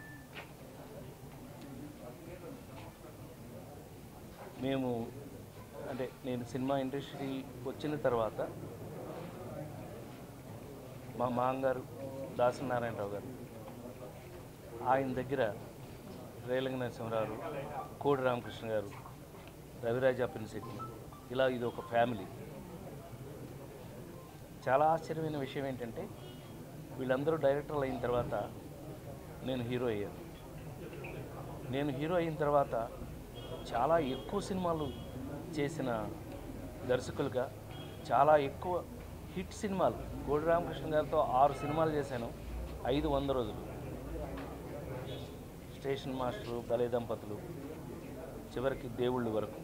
మేము అంటే నేను సినిమా ఇండస్ట్రీ వచ్చిన తర్వాత మా మామగారు దాసనారాయణరావు గారు ఆయన దగ్గర రేలంగ నరసింహరావు కోడి రామకృష్ణ గారు రవిరాజ శెట్టి ఇలా ఇది ఒక ఫ్యామిలీ చాలా ఆశ్చర్యమైన విషయం ఏంటంటే వీళ్ళందరూ డైరెక్టర్లు అయిన తర్వాత నేను హీరో అయ్యాను నేను హీరో అయిన తర్వాత చాలా ఎక్కువ సినిమాలు చేసిన దర్శకులుగా చాలా ఎక్కువ హిట్ సినిమాలు కోడి రామకృష్ణ గారితో ఆరు సినిమాలు చేశాను ఐదు వంద రోజులు స్టేషన్ మాస్టరు బలే దంపతులు చివరికి దేవుళ్ళు వరకు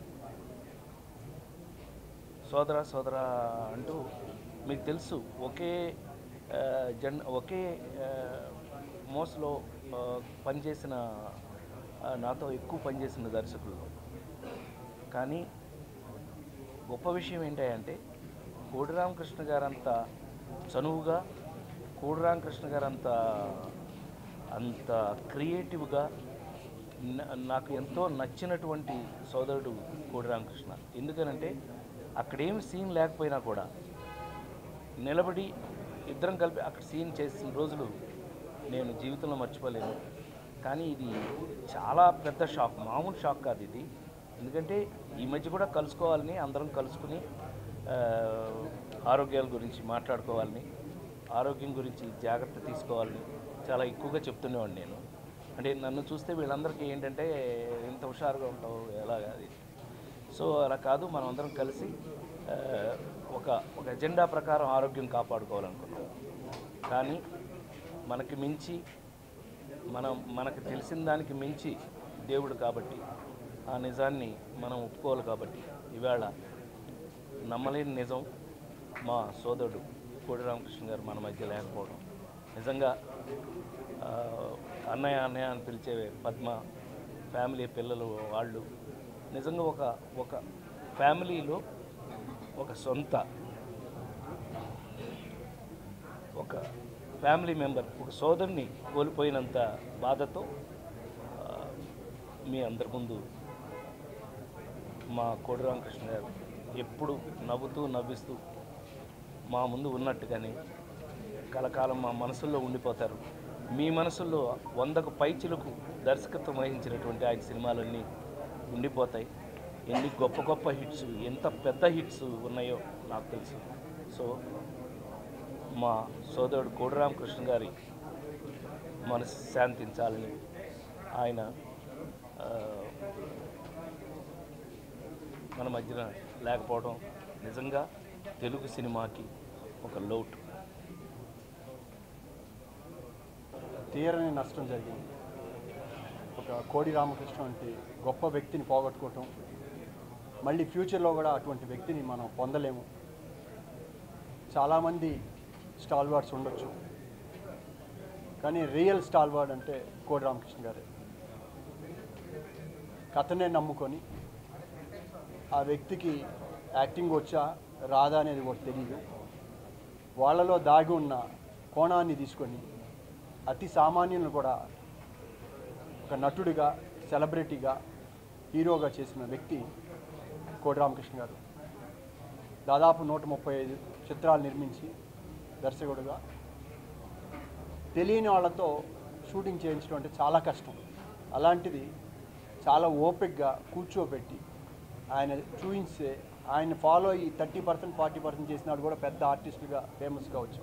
సోదర సోదర అంటూ మీకు తెలుసు ఒకే ఆ, జన్ ఒకే ఆ, మోస్లో ఆ, పనిచేసిన ఆ, నాతో ఎక్కువ పనిచేసిన దర్శకులు కానీ గొప్ప విషయం ఏంటంటే కోడి రామకృష్ణ గారంత చనువుగా కోడి రామకృష్ణ గారంత అంత క్రియేటివ్గా న- నాకు ఎంతో నచ్చినటువంటి సోదరుడు కోడి రామకృష్ణ ఎందుకనంటే అక్కడేమి సీన్ లేకపోయినా కూడా నిలబడి ఇద్దరం కలిపి అక్కడ సీన్ చేసిన రోజులు నేను జీవితంలో మర్చిపోలేను కానీ ఇది చాలా పెద్ద షాక్ మామూలు షాక్ కాదు ఇది ఎందుకంటే ఈ మధ్య కూడా కలుసుకోవాలని అందరం కలుసుకుని ఆ, ఆరోగ్యాల గురించి మాట్లాడుకోవాలని ఆరోగ్యం గురించి జాగ్రత్త తీసుకోవాలని చాలా ఎక్కువగా చెప్తుండేవాడిని నేను అంటే నన్ను చూస్తే వీళ్ళందరికీ ఏంటంటే ఇంత హుషారుగా ఉంటావు ఎలాగ అది సో అలా కాదు మనం అందరం కలిసి ఆ, ఒక ఒక ఎజెండా ప్రకారం ఆరోగ్యం కాపాడుకోవాలనుకున్నాం కానీ మనకి మించి మనం మనకు తెలిసిన దానికి మించి దేవుడు కాబట్టి ఆ నిజాన్ని మనం ఒప్పుకోవాలి కాబట్టి ఇవాళ నమ్మలేని నిజం మా సోదరుడు కోడి రామకృష్ణ గారు మన మధ్య లేకపోవడం నిజంగా ఆ, అన్నయ్య అన్నయ్య అని పిలిచే పద్మ ఫ్యామిలీ పిల్లలు వాళ్ళు నిజంగా ఒక ఒక ఫ్యామిలీలో ఒక సొంత ఒక ఫ్యామిలీ మెంబర్ ఒక సోదరుని కోల్పోయినంత బాధతో ఆ, మీ అందరి ముందు మా కోడి రామకృష్ణ గారు ఎప్పుడు నవ్వుతూ నవ్విస్తూ మా ముందు ఉన్నట్టుగానే కలకాలం మా మనసుల్లో ఉండిపోతారు మీ మనసుల్లో వందకు పైచిలకు దర్శకత్వం వహించినటువంటి ఆయన సినిమాలన్నీ ఉండిపోతాయి ఎన్ని గొప్ప గొప్ప హిట్స్ ఎంత పెద్ద హిట్స్ ఉన్నాయో నాకు తెలుసు సో మా సోదరుడు కోడిరామకృష్ణ గారి మనసు శాంతించాలని ఆయన ఆ, మన మధ్యన లేకపోవడం నిజంగా తెలుగు సినిమాకి ఒక లోటు తీరని నష్టం జరిగింది ఒక కోడి రామకృష్ణ వంటి గొప్ప వ్యక్తిని పోగొట్టుకోవటం మళ్ళీ ఫ్యూచర్లో కూడా అటువంటి వ్యక్తిని మనం పొందలేము చాలామంది స్టాల్వార్డ్స్ ఉండొచ్చు కానీ రియల్ స్టాల్వార్డ్ అంటే కోడి రామకృష్ణ గారే కథనే నమ్ముకొని ఆ వ్యక్తికి యాక్టింగ్ వచ్చా రాదా అనేది కూడా తెలియదు వాళ్ళలో దాగి ఉన్న కోణాన్ని తీసుకొని అతి సామాన్యులను కూడా ఒక నటుడిగా సెలబ్రిటీగా హీరోగా చేసిన వ్యక్తి కోటి రామకృష్ణ గారు దాదాపు నూట ముప్పై ఐదు చిత్రాలు నిర్మించి దర్శకుడుగా తెలియని వాళ్ళతో షూటింగ్ చేయించడం అంటే చాలా కష్టం అలాంటిది చాలా ఓపిక్గా కూర్చోబెట్టి ఆయన చూపించే ఆయన ఫాలో అయ్యి థర్టీ పర్సెంట్ ఫార్టీ పర్సెంట్ చేసినాడు కూడా పెద్ద ఆర్టిస్టుగా ఫేమస్గా వచ్చాం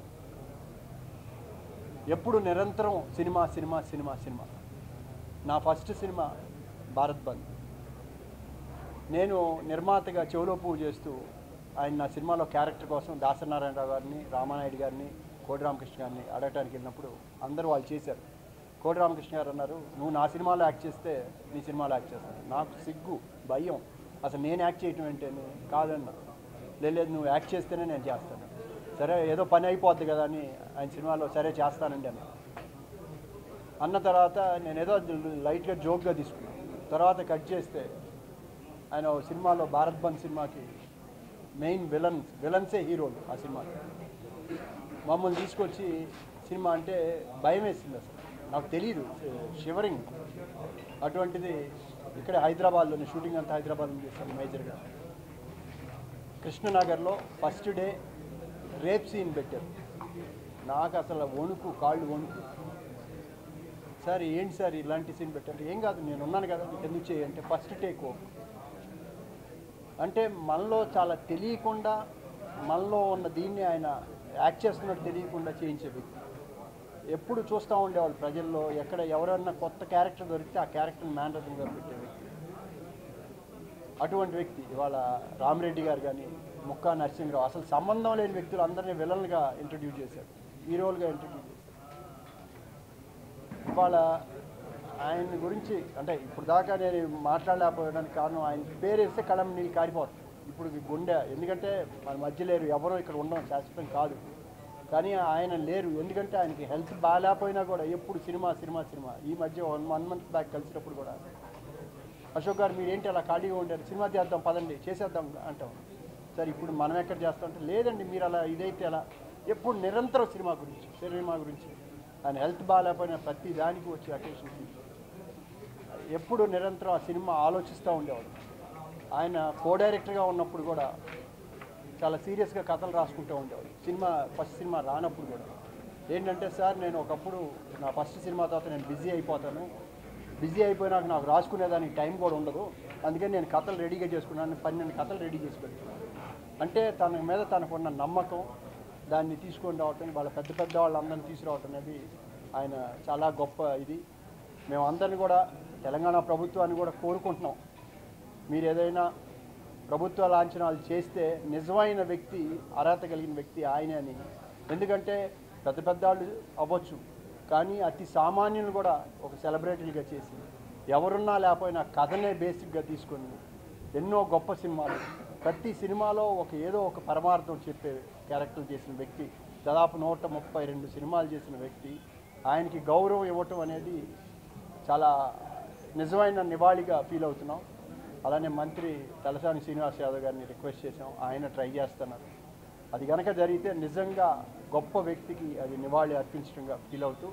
ఎప్పుడు నిరంతరం సినిమా సినిమా సినిమా సినిమా నా ఫస్ట్ సినిమా భారత్ బంద్ నేను నిర్మాతగా చెవులో పువ్వు చేస్తూ ఆయన నా సినిమాలో క్యారెక్టర్ కోసం దాసనారాయణరావు గారిని రామానాయుడు గారిని కోటి రామకృష్ణ గారిని అడగటానికి వెళ్ళినప్పుడు అందరూ వాళ్ళు చేశారు కోటి రామకృష్ణ గారు అన్నారు నువ్వు నా సినిమాలో యాక్ట్ చేస్తే నీ సినిమాలో యాక్ట్ చేస్తాను నాకు సిగ్గు భయం అసలు నేను యాక్ట్ చేయటం ఏంటని కాదన్నా "లేదు, లేదు నువ్వు యాక్ట్ చేస్తేనే నేను చేస్తాను సరే ఏదో పని అయిపోద్ది కదా అని ఆయన సినిమాలో సరే చేస్తానండి అన్న అన్న తర్వాత నేను ఏదో లైట్గా జోక్గా తీసుకున్నాను తర్వాత కట్ చేస్తే ఆయన ఓ సినిమాలో భారత్ బంద్ సినిమాకి మెయిన్ విలన్స్ విలన్సే హీరోలు ఆ సినిమాలో మమ్మల్ని తీసుకొచ్చి సినిమా అంటే భయం వేసింది అసలు నాకు తెలియదు షివరింగ్ అటువంటిది ఇక్కడ హైదరాబాద్లోనే షూటింగ్ అంతా హైదరాబాద్లో చేస్తాం మేజర్గా కృష్ణనగర్లో ఫస్ట్ డే రేప్ సీన్ పెట్టారు నాకు అసలు వణుకు కాళ్ళు వణుకు సార్ ఏంటి సార్ ఇలాంటి సీన్ పెట్టారు ఏం కాదు నేను ఉన్నాను కదా నీకు ఎందుకు చేయంటే ఫస్ట్ టేక్ ఓవర్ అంటే మనలో చాలా తెలియకుండా మనలో ఉన్న దీన్ని ఆయన యాక్ట్ చేస్తున్నట్టు తెలియకుండా చేయించే వ్యక్తి ఎప్పుడు చూస్తూ ఉండేవాళ్ళు ప్రజల్లో ఎక్కడ ఎవరన్నా కొత్త క్యారెక్టర్ దొరికితే ఆ క్యారెక్టర్ని మేనరథంగా పెట్టే వ్యక్తి అటువంటి వ్యక్తి ఇవాళ రామిరెడ్డి గారు కానీ ముక్కా నరసింహరావు అసలు సంబంధం లేని వ్యక్తులు అందరినీ విలన్గా ఇంట్రడ్యూస్ చేశారు హీరోలుగా ఇంట్రడ్యూస్ చేశారు ఇవాళ ఆయన గురించి అంటే ఇప్పుడు దాకా నేను మాట్లాడలేకపోవడానికి కారణం ఆయన పేరు వేస్తే కళం నీళ్ళు కారిపోతుంది ఇప్పుడు ఈ గుండె ఎందుకంటే మన మధ్య లేరు ఎవరో ఇక్కడ ఉండడం శాశ్వతం కాదు కానీ ఆయన లేరు ఎందుకంటే ఆయనకి హెల్త్ బాగాలేకపోయినా కూడా ఎప్పుడు సినిమా సినిమా సినిమా ఈ మధ్య వన్ వన్ మంత్ బ్యాక్ కలిసినప్పుడు కూడా అశోక్ గారు మీరు ఏంటి అలా ఖాళీగా ఉండారు సినిమా చేద్దాం పదండి చేసేద్దాం అంటాం సరే ఇప్పుడు మనం ఎక్కడ చేస్తాం అంటే లేదండి మీరు అలా ఇదైతే అలా ఎప్పుడు నిరంతరం సినిమా గురించి సినిమా గురించి ఆయన హెల్త్ బాగాలేకపోయినా ప్రతి దానికి వచ్చి అకేషన్కి ఎప్పుడు నిరంతరం ఆ సినిమా ఆలోచిస్తూ ఉండేవాడు ఆయన కో డైరెక్టర్గా ఉన్నప్పుడు కూడా చాలా సీరియస్గా కథలు రాసుకుంటూ ఉండేవాడు సినిమా ఫస్ట్ సినిమా రానప్పుడు కూడా ఏంటంటే సార్ నేను ఒకప్పుడు నా ఫస్ట్ సినిమా తర్వాత నేను బిజీ అయిపోతాను బిజీ అయిపోయినాక నాకు రాసుకునేదానికి టైం కూడా ఉండదు అందుకని నేను కథలు రెడీగా చేసుకున్నాను పన్నెండు కథలు రెడీ చేసి పెట్టుకున్నాను అంటే తన మీద తనకున్న నమ్మకం దాన్ని తీసుకొని రావటం వాళ్ళ పెద్ద పెద్ద వాళ్ళందరినీ తీసుకురావటం అనేది ఆయన చాలా గొప్ప ఇది మేము అందరిని కూడా తెలంగాణ ప్రభుత్వాన్ని కూడా కోరుకుంటున్నాం మీరు ఏదైనా ప్రభుత్వ లాంఛనాలు చేస్తే నిజమైన వ్యక్తి అర్హత కలిగిన వ్యక్తి ఆయనే అని ఎందుకంటే పెద్ద పెద్ద వాళ్ళు అవ్వచ్చు కానీ అతి సామాన్యులు కూడా ఒక సెలబ్రిటీలుగా చేసి ఎవరున్నా లేకపోయినా కథనే బేసిక్గా తీసుకొని ఎన్నో గొప్ప సినిమాలు ప్రతి సినిమాలో ఒక ఏదో ఒక పరమార్థం చెప్పే క్యారెక్టర్ చేసిన వ్యక్తి దాదాపు నూట ముప్పై రెండు సినిమాలు చేసిన వ్యక్తి ఆయనకి గౌరవం ఇవ్వటం అనేది చాలా నిజమైన నివాళిగా ఫీల్ అవుతున్నాం అలానే మంత్రి తలసాని శ్రీనివాస్ యాదవ్ గారిని రిక్వెస్ట్ చేసాం ఆయన ట్రై చేస్తున్నారు అది కనుక జరిగితే నిజంగా గొప్ప వ్యక్తికి అది నివాళి అర్పించడంగా ఫీల్ అవుతూ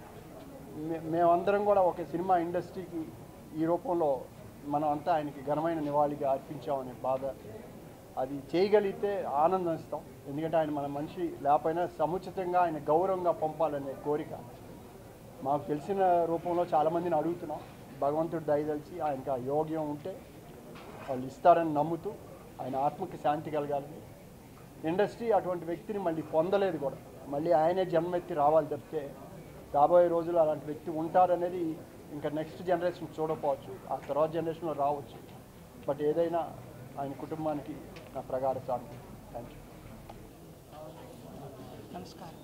మే- మేమందరం కూడా ఒక సినిమా ఇండస్ట్రీకి ఈ రూపంలో మనం అంతా ఆయనకి ఘనమైన నివాళిగా అర్పించామనే బాధ అది చేయగలిగితే ఆనందం ఇస్తాం ఎందుకంటే ఆయన మన మనిషి లేకపోయినా సముచితంగా ఆయన గౌరవంగా పంపాలనే కోరిక మాకు తెలిసిన రూపంలో చాలామందిని అడుగుతున్నాం భగవంతుడు దయదలిచి ఆయనకి ఆ యోగ్యం ఉంటే వాళ్ళు ఇస్తారని నమ్ముతూ ఆయన ఆత్మకి శాంతి కలగాలని ఇండస్ట్రీ అటువంటి వ్యక్తిని మళ్ళీ పొందలేదు కూడా మళ్ళీ ఆయనే జన్మెత్తి రావాలి తప్పితే రాబోయే రోజులు అలాంటి వ్యక్తి ఉంటారనేది ఇంకా నెక్స్ట్ జనరేషన్ చూడకపోవచ్చు ఆ తర్వాత జనరేషన్లో రావచ్చు బట్ ఏదైనా ఆయన కుటుంబానికి నా ప్రగాఢ సాగు థ్యాంక్ యూ నమస్కారం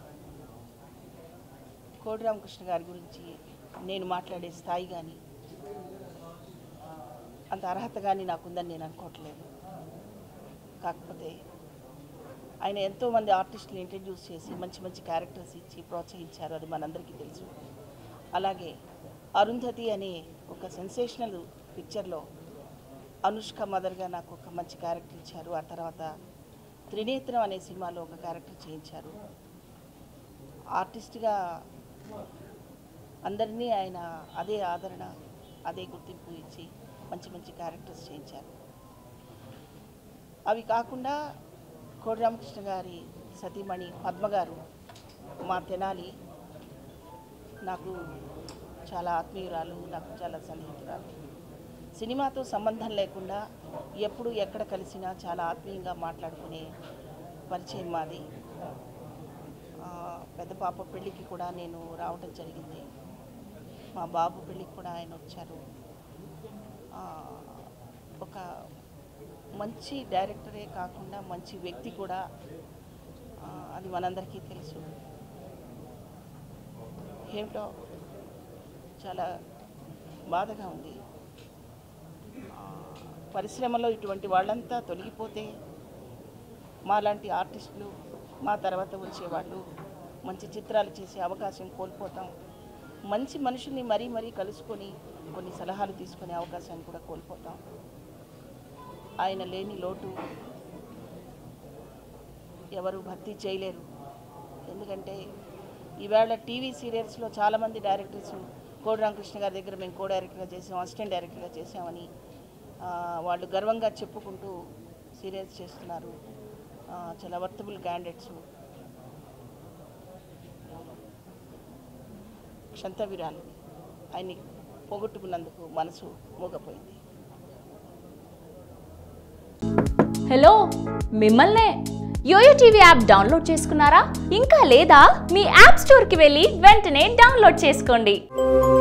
కోడి రామకృష్ణ గారి గురించి నేను మాట్లాడే స్థాయి కానీ అంత అర్హత కానీ నాకుందని నేను అనుకోవట్లేదు కాకపోతే ఆయన ఎంతోమంది ఆర్టిస్టులు ఇంట్రడ్యూస్ చేసి మంచి మంచి క్యారెక్టర్స్ ఇచ్చి ప్రోత్సహించారు అది మనందరికీ తెలుసు అలాగే అరుంధతి అనే ఒక సెన్సేషనల్ పిక్చర్లో అనుష్క మదర్గా నాకు ఒక మంచి క్యారెక్టర్ ఇచ్చారు ఆ తర్వాత త్రినేత్రం అనే సినిమాలో ఒక క్యారెక్టర్ చేయించారు ఆర్టిస్ట్గా అందరినీ ఆయన అదే ఆదరణ అదే గుర్తింపు ఇచ్చి మంచి మంచి క్యారెక్టర్స్ చేయించారు అవి కాకుండా కోడి రామకృష్ణ గారి సతీమణి పద్మ గారు మా తెనాలి నాకు చాలా ఆత్మీయురాలు నాకు చాలా సన్నిహితురాలు సినిమాతో సంబంధం లేకుండా ఎప్పుడు ఎక్కడ కలిసినా చాలా ఆత్మీయంగా మాట్లాడుకునే పరిచయం మాది ఆ, పెద్ద పాప పెళ్ళికి కూడా నేను రావడం జరిగింది మా బాబు పెళ్ళికి కూడా ఆయన వచ్చారు ఆ, ఒక మంచి డైరెక్టరే కాకుండా మంచి వ్యక్తి కూడా ఆ, అది మనందరికీ తెలుసు ఏమిటో చాలా బాధగా ఉంది ఆ, పరిశ్రమలో ఇటువంటి వాళ్ళంతా తొలగిపోతే మాలాంటి ఆర్టిస్టులు మా తర్వాత వచ్చేవాళ్ళు మంచి చిత్రాలు చేసే అవకాశం కోల్పోతాం మంచి మనుషుల్ని మరీ మరీ కలుసుకొని కొన్ని సలహాలు తీసుకునే అవకాశాన్ని కూడా కోల్పోతాం ఆయన లేని లోటు ఎవరు భర్తీ చేయలేరు ఎందుకంటే ఈవేళ టీవీ సీరియల్స్లో చాలామంది డైరెక్టర్స్ కోడి రామకృష్ణ గారి దగ్గర మేము కో డైరెక్టర్గా చేసాం అసిస్టెంట్ డైరెక్టర్గా చేసామని ఆ, వాళ్ళు గర్వంగా చెప్పుకుంటూ సీరియల్స్ చేస్తున్నారు ఆ, చాలా వర్తబుల్ క్యాండిడేట్స్ క్షంతవీరాలు ఆయన్ని పోగొట్టుకున్నందుకు మనసు మూగపోయింది హలో మిమ్మల్నే యోయో టీవీ యాప్ డౌన్లోడ్ చేసుకున్నారా ఇంకా లేదా మీ యాప్ స్టోర్కి వెళ్ళి వెంటనే డౌన్లోడ్ చేసుకోండి